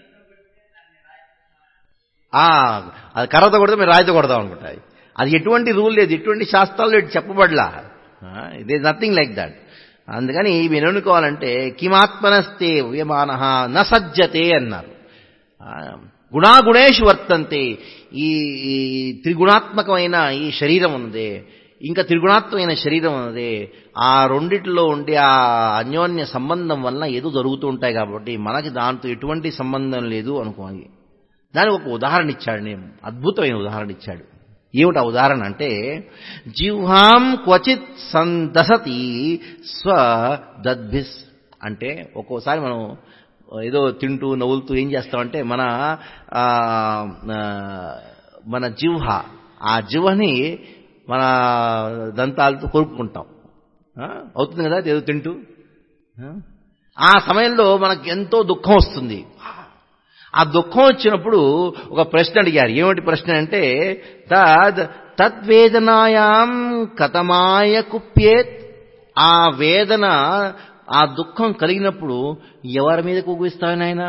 ఆ, అది కర్రతో కొడితే మీరు రాయితో కొడదాం అనుకుంటాయి అది ఎటువంటి రూల్ లేదు ఎటువంటి శాస్త్రాలు లేదు చెప్పబడలా it is nothing like that అందుకని మీరు అనుకోవాలంటే కిమాత్మనస్తే ఉయమాన న సజ్జతే అన్నారు ఆ, గుణాగుణేషు వర్తంతే ఈ ఈ త్రిగుణాత్మకమైన ఈ శరీరం ఉన్నదే ఇంకా త్రిగుణాత్మకమైన శరీరం ఉన్నదే ఆ రెండిట్లో ఉండే ఆ అన్యోన్య సంబంధం వలన ఏదో జరుగుతూ ఉంటాయి కాబట్టి మనకి దాంతో ఎటువంటి సంబంధం లేదు అనుకోవాలి దానికి ఒక ఉదాహరణ ఇచ్చాడు నేను అద్భుతమైన ఉదాహరణ ఇచ్చాడు ఏమిటి ఆ ఉదాహరణ అంటే జిహ్వాం క్వచిత్ సందసతి స్వ దద్భిస్ అంటే ఒక్కోసారి మనం ఏదో తింటూ నవ్వులుతూ ఏం చేస్తామంటే మన ఆ, ఆ, మన జిహ్వ ఆ జిహ్వని మన దంతాలతో కొరుపుకుంటాం ఆ, అవుతుంది కదా ఏదో తింటూ ఆ? ఆ సమయంలో మనకు ఎంతో దుఃఖం వస్తుంది ఆ దుఃఖం వచ్చినప్పుడు ఒక ప్రశ్న అడిగారు ఏమిటి ప్రశ్న అంటే తద్ తద్వేదనాయాం కథమాయ కుప్యేత్ ఆ వేదన ఆ దుఃఖం కలిగినప్పుడు ఎవరి మీద కోపిస్తావు నాయన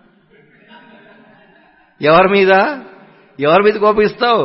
ఎవరి మీద ఎవరి మీద కోపిస్తావు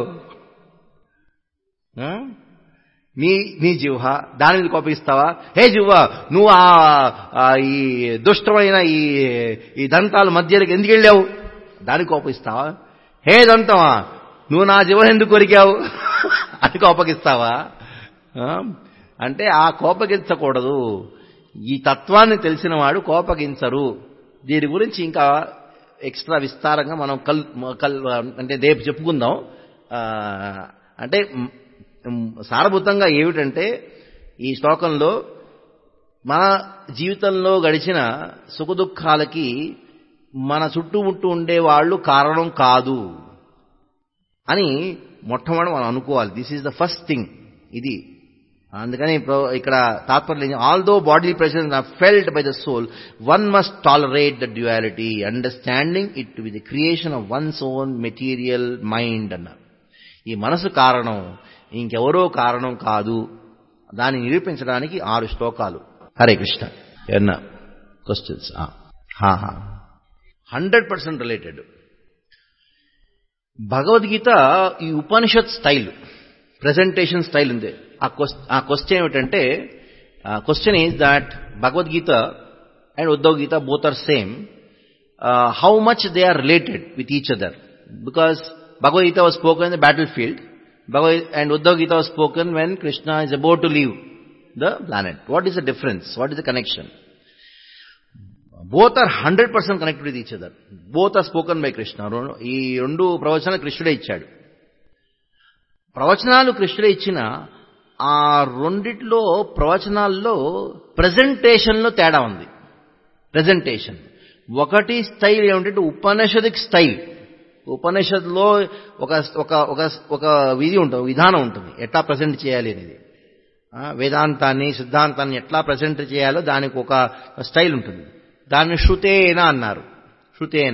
ఆ? నీ నీ జిహ్వ దాని మీద కోపిస్తావా హే జిహ్వ నువ్వు ఆ ఆ ఈ దుష్టమైన ఈ ఈ దంతాల మధ్యలోకి ఎందుకు వెళ్ళావు దానికి కోపిస్తావా హే దంతమా నువ్వు నా జిహ్వ ఎందుకు కొరికావు అని కోపగిస్తావా ఆ? అంటే ఆ కోపగించకూడదు ఈ తత్వాన్ని తెలిసిన వాడు కోపగించరు దీని గురించి ఇంకా ఎక్స్ట్రా విస్తారంగా మనం కల్ కల్ అంటే రేపు చెప్పుకుందాం ఆ, అంటే మ్, మ్, సారభూతంగా ఏమిటంటే ఈ శ్లోకంలో మన జీవితంలో గడిచిన సుఖదుఖాలకి మన చుట్టుముట్టు ఉండే వాళ్ళు కారణం కాదు అని మొట్టమొదటి మనం అనుకోవాలి this is the first thing ఇది అందుకని ప్రో- ఇక్కడ తాత్పర్యం although body presence are felt by the soul one must tolerate the duality understanding it with the creation of one's own material mind అన్నారు ఈ మనసు కారణం ఇంకెవరో కారణం కాదు దాన్ని నిరూపించడానికి ఆరు శ్లోకాలు హరే కృష్ణ ఎన్న questions hundred percent related Bhagavad Gita ఈ ఉపనిషత్ స్టైల్ ప్రెజెంటేషన్ స్టైల్ ఉంది ఆ క్వశ్చన్ ఆ క్వశ్చన్ ఏమిటంటే question is that Bhagavad Gita and Uddhav Gita both are same how much they are related with each other because Bhagavad Gita was spoken in the battlefield Bhagavad and Uddhav Gita was spoken when Krishna is about to leave the planet what is the difference what is the connection both are hundred percent connected with each other both are spoken by Krishna రెండు- ఈ రెండు ప్రవచనాలు కృష్ణుడే ఇచ్చాడు ప్రవచనాలు కృష్ణుడే ఇచ్చిన ఆ రెండిట్లో ప్రవచనాల్లో ప్రజెంటేషన్లో తేడా ఉంది ప్రజెంటేషన్ ఒకటి స్టైల్ ఏమిటంటే ఉపనిషదిక్ స్టైల్ ఉపనిషత్తులో ఒక ఒక ఒక ఒక విధి ఉంటుంది విధానం ఉంటుంది ఎట్లా ప్రజెంట్ చేయాలి అనేది ఆ, వేదాంతాన్ని సిద్ధాంతాన్ని ఎట్లా ప్రజెంట్ చేయాలో దానికి ఒక స్టైల్ ఉంటుంది దాన్ని శృతేన అన్నారు శృతేన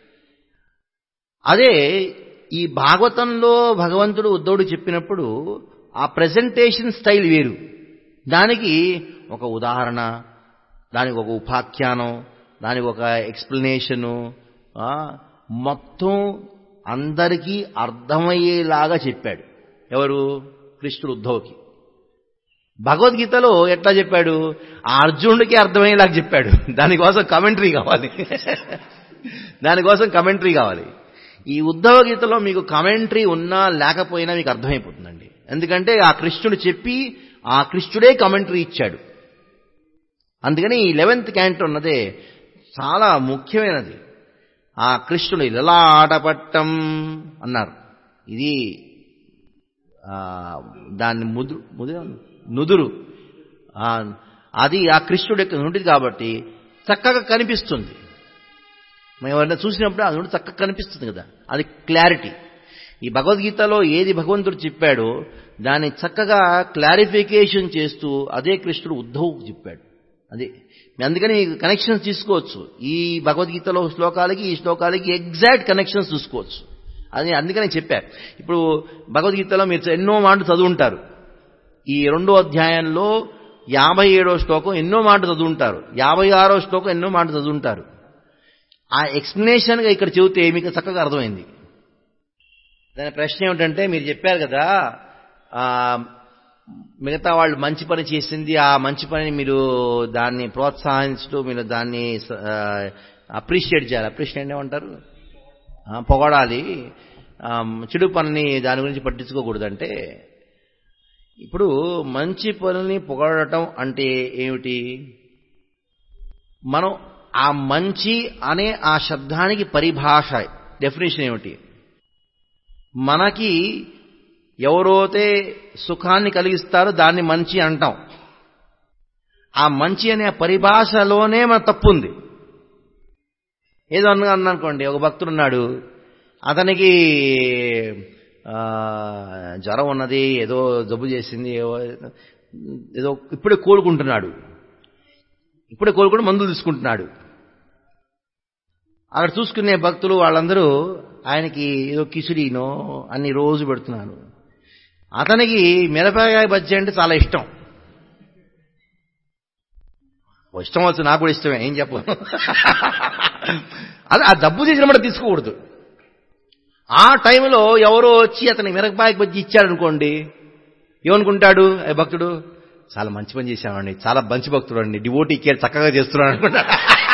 అదే ఈ భాగవతంలో భగవంతుడు ఉద్ధవుడు చెప్పినప్పుడు ఆ ప్రెజెంటేషన్ స్టైల్ వేరు దానికి ఒక ఉదాహరణ దానికి ఒక ఉపాఖ్యానం దానికి ఒక ఎక్స్ప్లెనేషను ఆ, మొత్తం అందరికీ అర్థమయ్యేలాగా చెప్పాడు ఎవరు కృష్ణుడు ఉద్ధవ్కి భగవద్గీతలో ఎట్లా చెప్పాడు ఆ అర్జునుడికి అర్థమయ్యేలాగా చెప్పాడు దానికోసం కమెంటరీ కావాలి దానికోసం కమెంటరీ కావాలి ఈ ఉద్ధవ గీతలో మీకు కమెంటరీ ఉన్నా లేకపోయినా మీకు అర్థమైపోతుందండి ఎందుకంటే ఆ కృష్ణుడు చెప్పి ఆ కృష్ణుడే కమెంటరీ ఇచ్చాడు అందుకని ఈ లెవెన్త్ క్యాంట్ ఉన్నదే చాలా ముఖ్యమైనది ఆ కృష్ణుడు ఇలా ఆటపట్టం అన్నారు ఇది ఆ, దాన్ని ముదురు ముదురు నుదురు ఆ, అది ఆ కృష్ణుడి యొక్క నుండి కాబట్టి చక్కగా కనిపిస్తుంది మనం ఎవరైనా చూసినప్పుడు ఆ నుండి చక్కగా కనిపిస్తుంది కదా అది క్లారిటీ ఈ భగవద్గీతలో ఏది భగవంతుడు చెప్పాడో దాన్ని చక్కగా క్లారిఫికేషన్ చేస్తూ అదే కృష్ణుడు ఉద్ధవ్కు చెప్పాడు అదే అందుకని కనెక్షన్స్ తీసుకోవచ్చు ఈ భగవద్గీతలో శ్లోకాలకి ఈ శ్లోకాలకి ఎగ్జాక్ట్ కనెక్షన్స్ చూసుకోవచ్చు అది అందుకనే చెప్పారు ఇప్పుడు భగవద్గీతలో మీరు ఎన్నో మాటలు చదువుంటారు ఈ రెండో అధ్యాయంలో యాభై ఏడో శ్లోకం ఎన్నో మాటలు చదువుంటారు యాభై ఆరో శ్లోకం ఎన్నో మాటలు చదువుంటారు ఆ ఎక్స్ప్లెనేషన్గా ఇక్కడ చెబితే మీకు చక్కగా అర్థమైంది దాని ప్రశ్న ఏమిటంటే మీరు చెప్పారు కదా ఆ, మిగతా వాళ్ళు మంచి పని చేసింది ఆ మంచి పనిని మీరు దాన్ని ప్రోత్సహించడం మీరు దాన్ని అప్రిషియేట్ చేయాలి అప్రిషియేట్ ఏమంటారు ఆ, పొగడాలి ఆ, చెడు పనిని దాని గురించి పట్టించుకోకూడదంటే ఇప్పుడు మంచి పనుల్ని పొగడటం అంటే ఏమిటి మనం ఆ మంచి అనే ఆ శబ్దానికి పరిభాష డెఫినేషన్ ఏమిటి మనకి ఎవరైతే సుఖాన్ని కలిగిస్తారో దాన్ని మంచి అంటాం ఆ మంచి అనే పరిభాషలోనే మన తప్పు ఉంది ఏదో అన్న అన్ననుకోండి ఒక భక్తుడు ఉన్నాడు అతనికి ఆ, జ్వరం ఉన్నది ఏదో జబ్బు చేసింది ఏవో- ఏదో ఇప్పుడే కోలుకుంటున్నాడు ఇప్పుడే కోలుకుంటూ మందులు తీసుకుంటున్నాడు అక్కడ చూసుకునే భక్తులు వాళ్ళందరూ ఆయనకి ఏదో కిచిడీనో అన్ని రోజు పెడుతున్నారు అతనికి మిరపకాయ బజ్జీ అంటే చాలా ఇష్టం ఇష్టం వచ్చు నాకు కూడా ఇష్టమే ఏం చెప్పు అది ఆ డబ్బు చేసినప్పుడు తీసుకోకూడదు ఆ టైంలో ఎవరో వచ్చి అతని మిరగపాయకి వచ్చి ఇచ్చాడనుకోండి ఏమనుకుంటాడు ఏ భక్తుడు చాలా మంచి పని చేశామండి చాలా మంచి భక్తుడు అండి డివోటీ కేర్ చక్కగా చేస్తున్నాడు అనుకుంటాడు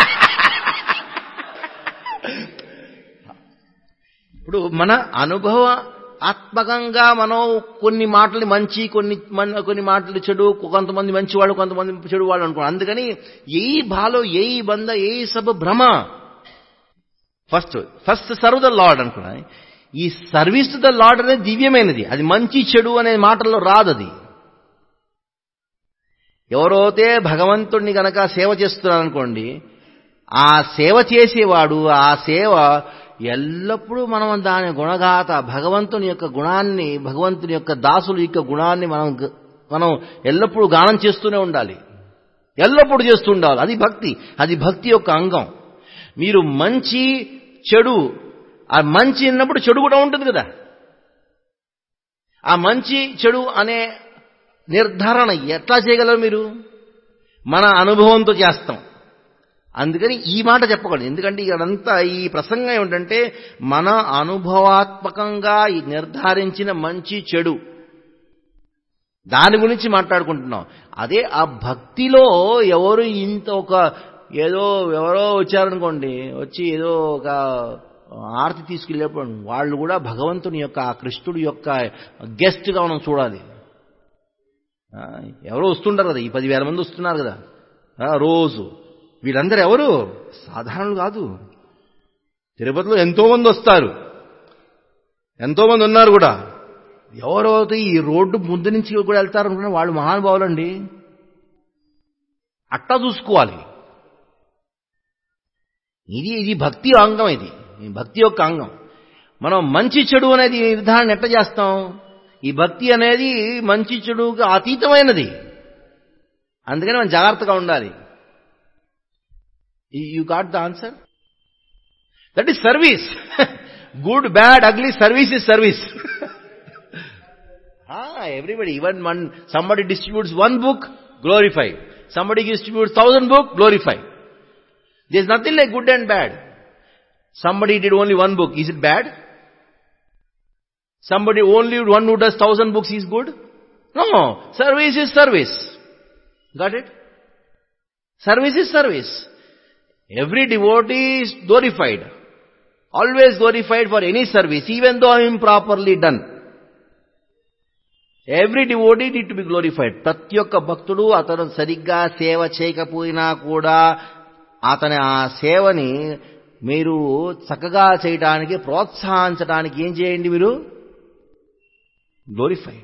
ఇప్పుడు మన అనుభవ ఆత్మకంగా మనం కొన్ని మాటలు మంచి కొన్ని మన- కొన్ని మాటలు చెడు కొంతమంది మంచి వాళ్ళు కొంతమంది చెడు వాళ్ళు అనుకో అందుకని ఏ భాలో ఏ బంద ఏ సబ్ భ్రమ first first serve the lord అనుకున్నా ఈ సర్వీస్ టు ద లార్డ్ అనేది దివ్యమైనది అది మంచి చెడు అనే మాటల్లో రాదు అది ఎవరైతే భగవంతుడిని గనక సేవ చేస్తున్నారనుకోండి ఆ సేవ చేసేవాడు ఆ సేవ ఎల్లప్పుడూ మనం దాని గుణగాత భగవంతుని యొక్క గుణాన్ని భగవంతుని యొక్క దాసుల యొక్క గుణాన్ని మనం గ- మనం ఎల్లప్పుడూ గానం చేస్తూనే ఉండాలి ఎల్లప్పుడూ చేస్తూ ఉండాలి అది భక్తి అది భక్తి యొక్క అంగం మీరు మంచి చెడు ఆ మంచి అన్నప్పుడు చెడు కూడా ఉంటుంది కదా ఆ మంచి చెడు అనే నిర్ధారణ ఎట్లా చేయగలరు మీరు మన అనుభవంతో చేస్తాం అందుకని ఈ మాట చెప్పకూడదు ఎందుకంటే ఇక్కడంతా ఈ ప్రసంగం ఏమిటంటే మన అనుభవాత్మకంగా ఈ నిర్ధారించిన మంచి చెడు దాని గురించి మాట్లాడుకుంటున్నాం అదే ఆ భక్తిలో ఎవరు ఇంత ఒక ఏదో ఎవరో వచ్చారనుకోండి వచ్చి ఏదో ఒక ఆరతి తీసుకెళ్ళేప్పుడు వాళ్ళు కూడా భగవంతుని యొక్క ఆ కృష్ణుడి యొక్క గెస్ట్గా మనం చూడాలి ఆ, ఎవరో వస్తుంటారు కదా ఈ పదివేల మంది వస్తున్నారు కదా ఆ, రోజు వీళ్ళందరూ ఎవరు సాధారణలు కాదు తిరుపతిలో ఎంతో మంది వస్తారు ఎంతో మంది ఉన్నారు కూడా ఎవరైతే ఈ రోడ్డు ముందు నుంచి కూడా వెళ్తారు అనుకున్నా వాళ్ళు మహానుభావులండి అట్టా చూసుకోవాలి ఇది ఇది భక్తి అంగం ఇది ఈ భక్తి యొక్క అంగం మనం మంచి చెడు అనేది నిర్ధారణ ఎట్ట చేస్తాం ఈ భక్తి అనేది మంచి చెడుకు అతీతమైనది అందుకని మనం జాగ్రత్తగా ఉండాలి you got the answer that is service good bad ugly service is service everybody even one somebody distributes one book glorify somebody distributes thousand book glorify this nothing like good and bad somebody did only one book is it bad somebody only one who does thousand books is good? No, service is service. Got it? Service is service. Every devotee is glorified. Always glorified for any service, even though improperly done. Every devotee need to be glorified ప్రతి ఒక్క భక్తుడు అతను సరిగ్గా సేవ చేయకపోయినా కూడా అతని ఆ సేవని మీరు చక్కగా చేయడానికి ప్రోత్సహించడానికి ఏం చేయండి మీరు గ్లోరిఫై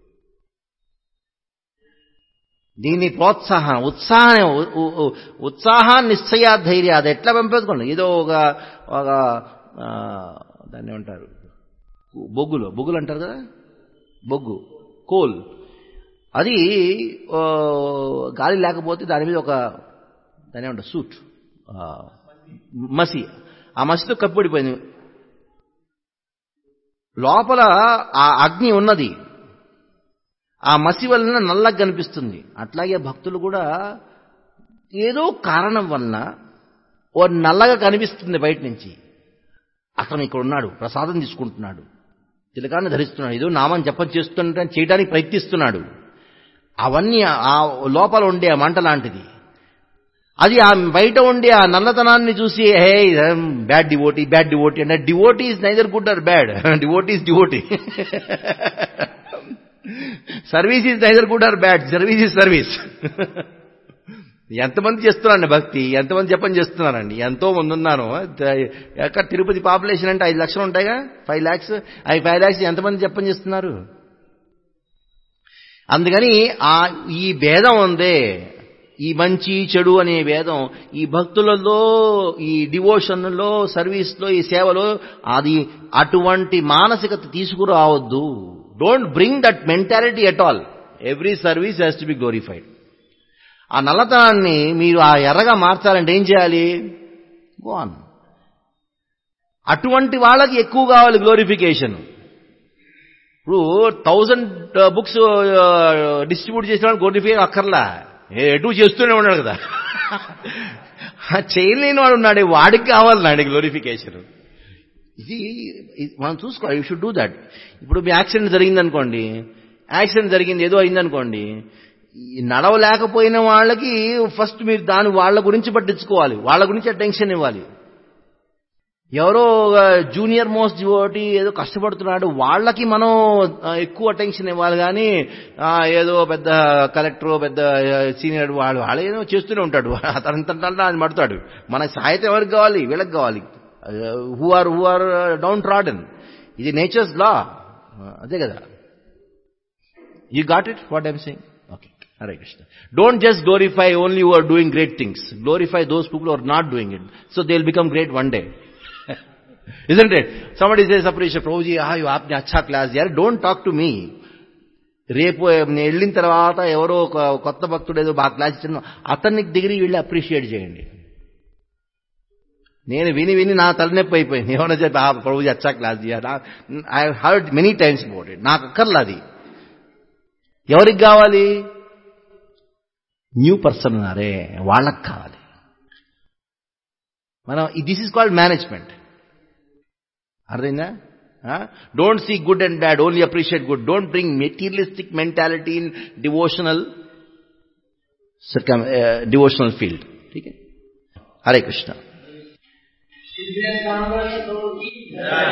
దీన్ని ప్రోత్సాహం ఉత్సాహం ఉ- ఉ- ఉత్సాహాన్ని నిశ్చయ ధైర్య అది ఎట్లా పంపేసుకోండి ఏదో ఒక ఒక ఆ, దాన్ని ఏమంటారు బొగ్గులు బొగ్గులు అంటారు కదా బొగ్గు కోల్ అది ఆ, గాలి లేకపోతే దాని మీద ఒక దాని ఏమంటారు సూట్ ఆ, మసి ఆ మసితో కప్పిడిపోయింది లోపల ఆ అగ్ని ఉన్నది ఆ మసి వలన నల్లగా కనిపిస్తుంది అట్లాగే భక్తులు కూడా ఏదో కారణం వలన ఓ నల్లగా కనిపిస్తుంది బయట నుంచి అతను ఇక్కడ ఉన్నాడు ప్రసాదం తీసుకుంటున్నాడు తిలకాన్ని ధరిస్తున్నాడు ఏదో నామం జపం చేస్తుంటే చేయడానికి ప్రయత్నిస్తున్నాడు అవన్నీ ఆ లోపల ఉండే ఆ మంట లాంటిది అది ఆ బయట ఉండే ఆ నల్లతనాన్ని చూసి hey bad devotee bad devotee అంటే devotee is neither good or bad devotee is devotee service is neither good or bad service is service ఎంతమంది చేస్తున్నారండి భక్తి ఎంతమంది జపం చేస్తున్నారండి ఎంతో మంది ఉన్నారు ఎక్కడ తిరుపతి పాపులేషన్ అంటే ఐదు లక్షలు ఉంటాయిగా ఫైవ్ ల్యాక్స్ అవి ఫైవ్ ల్యాక్స్ ఎంతమంది జపం చేస్తున్నారు అందుకని ఆ ఈ భేదం ఉందే ఈ మంచి చెడు అనే భేదం ఈ భక్తులలో ఈ డివోషన్లో సర్వీస్లో ఈ సేవలో అది అటువంటి మానసికత తీసుకురావద్దు don't bring that mentality at all every service has to be glorified ఆ నల్లతనాన్ని మీరు ఆ ఎర్రగా మార్చాలంటే ఏం చేయాలి గో ఆన్ అటువంటి వాళ్ళకి ఎక్కువ కావాలి గ్లోరిఫికేషన్ ఇప్పుడు థౌజండ్ బుక్స్ డిస్ట్రిబ్యూట్ చేసిన గ్లోరిఫికేషన్ అక్కర్లా ఏ ఎటు చేస్తూనే ఉన్నాడు కదా చేయలేని వాడు ఉన్నాడు వాడికి కావాలి నాడు గ్లోరిఫికేషన్ ఇది ఇది మనం చూసుకోవాలి యూ షుడ్ డూ దట్ ఇప్పుడు మీ యాక్సిడెంట్ జరిగిందనుకోండి యాక్సిడెంట్ జరిగింది ఏదో అయిందనుకోండి ఈ నడవలేకపోయిన వాళ్ళకి ఫస్ట్ మీరు దాని వాళ్ళ గురించి పట్టించుకోవాలి వాళ్ళ గురించి అటెన్షన్ ఇవ్వాలి ఎవరో జూనియర్ మోస్ట్ డివోటి ఏదో కష్టపడుతున్నాడు వాళ్ళకి మనం ఆ, ఎక్కువ అటెన్షన్ ఇవ్వాలి కానీ ఆ, ఏదో పెద్ద కలెక్టర్ పెద్ద సీనియర్ వాళ్ళు వాళ్ళు ఏదో చేస్తూనే ఉంటాడు అతనంతా అది మడతాడు మనకి సహాయత ఎవరికి కావాలి వీళ్ళకి కావాలి who are who are downtrodden ఇది నేచర్స్ లా అదే కదా you got it what I'm saying okay Hare Krishna don't just glorify only you are doing great things glorify those people are not doing it so they will become great one day isn't it? Somebody says, Appreciate, Prabhuji, ah, you aapne acha class yaar. Don't talk to me. రేపు నేను వెళ్ళిన తర్వాత ఎవరో ఒక కొత్త భక్తుడు ఏదో బాగా క్లాస్ ఇచ్చిన అతనికి దగ్గరికి వెళ్ళి అప్రిషియేట్ చేయండి నేను విని విని నా తలనొప్పి అయిపోయింది ఏమన్నా చెప్పి ఆ ప్రభుజీ అచ్చా class I heard many times about it నాకు అక్కర్లా అది ఎవరికి కావాలి న్యూ పర్సన్ ఉన్నారే వాళ్ళకి కావాలి మనం దిస్ ఇస్ కాల్డ్ మేనేజ్మెంట్ అర్థమైందా don't see good and bad only appreciate good don't bring materialistic mentality in devotional devotional field ठीक है हरे Krishna Shri Kamarsh Prabhu ki jai.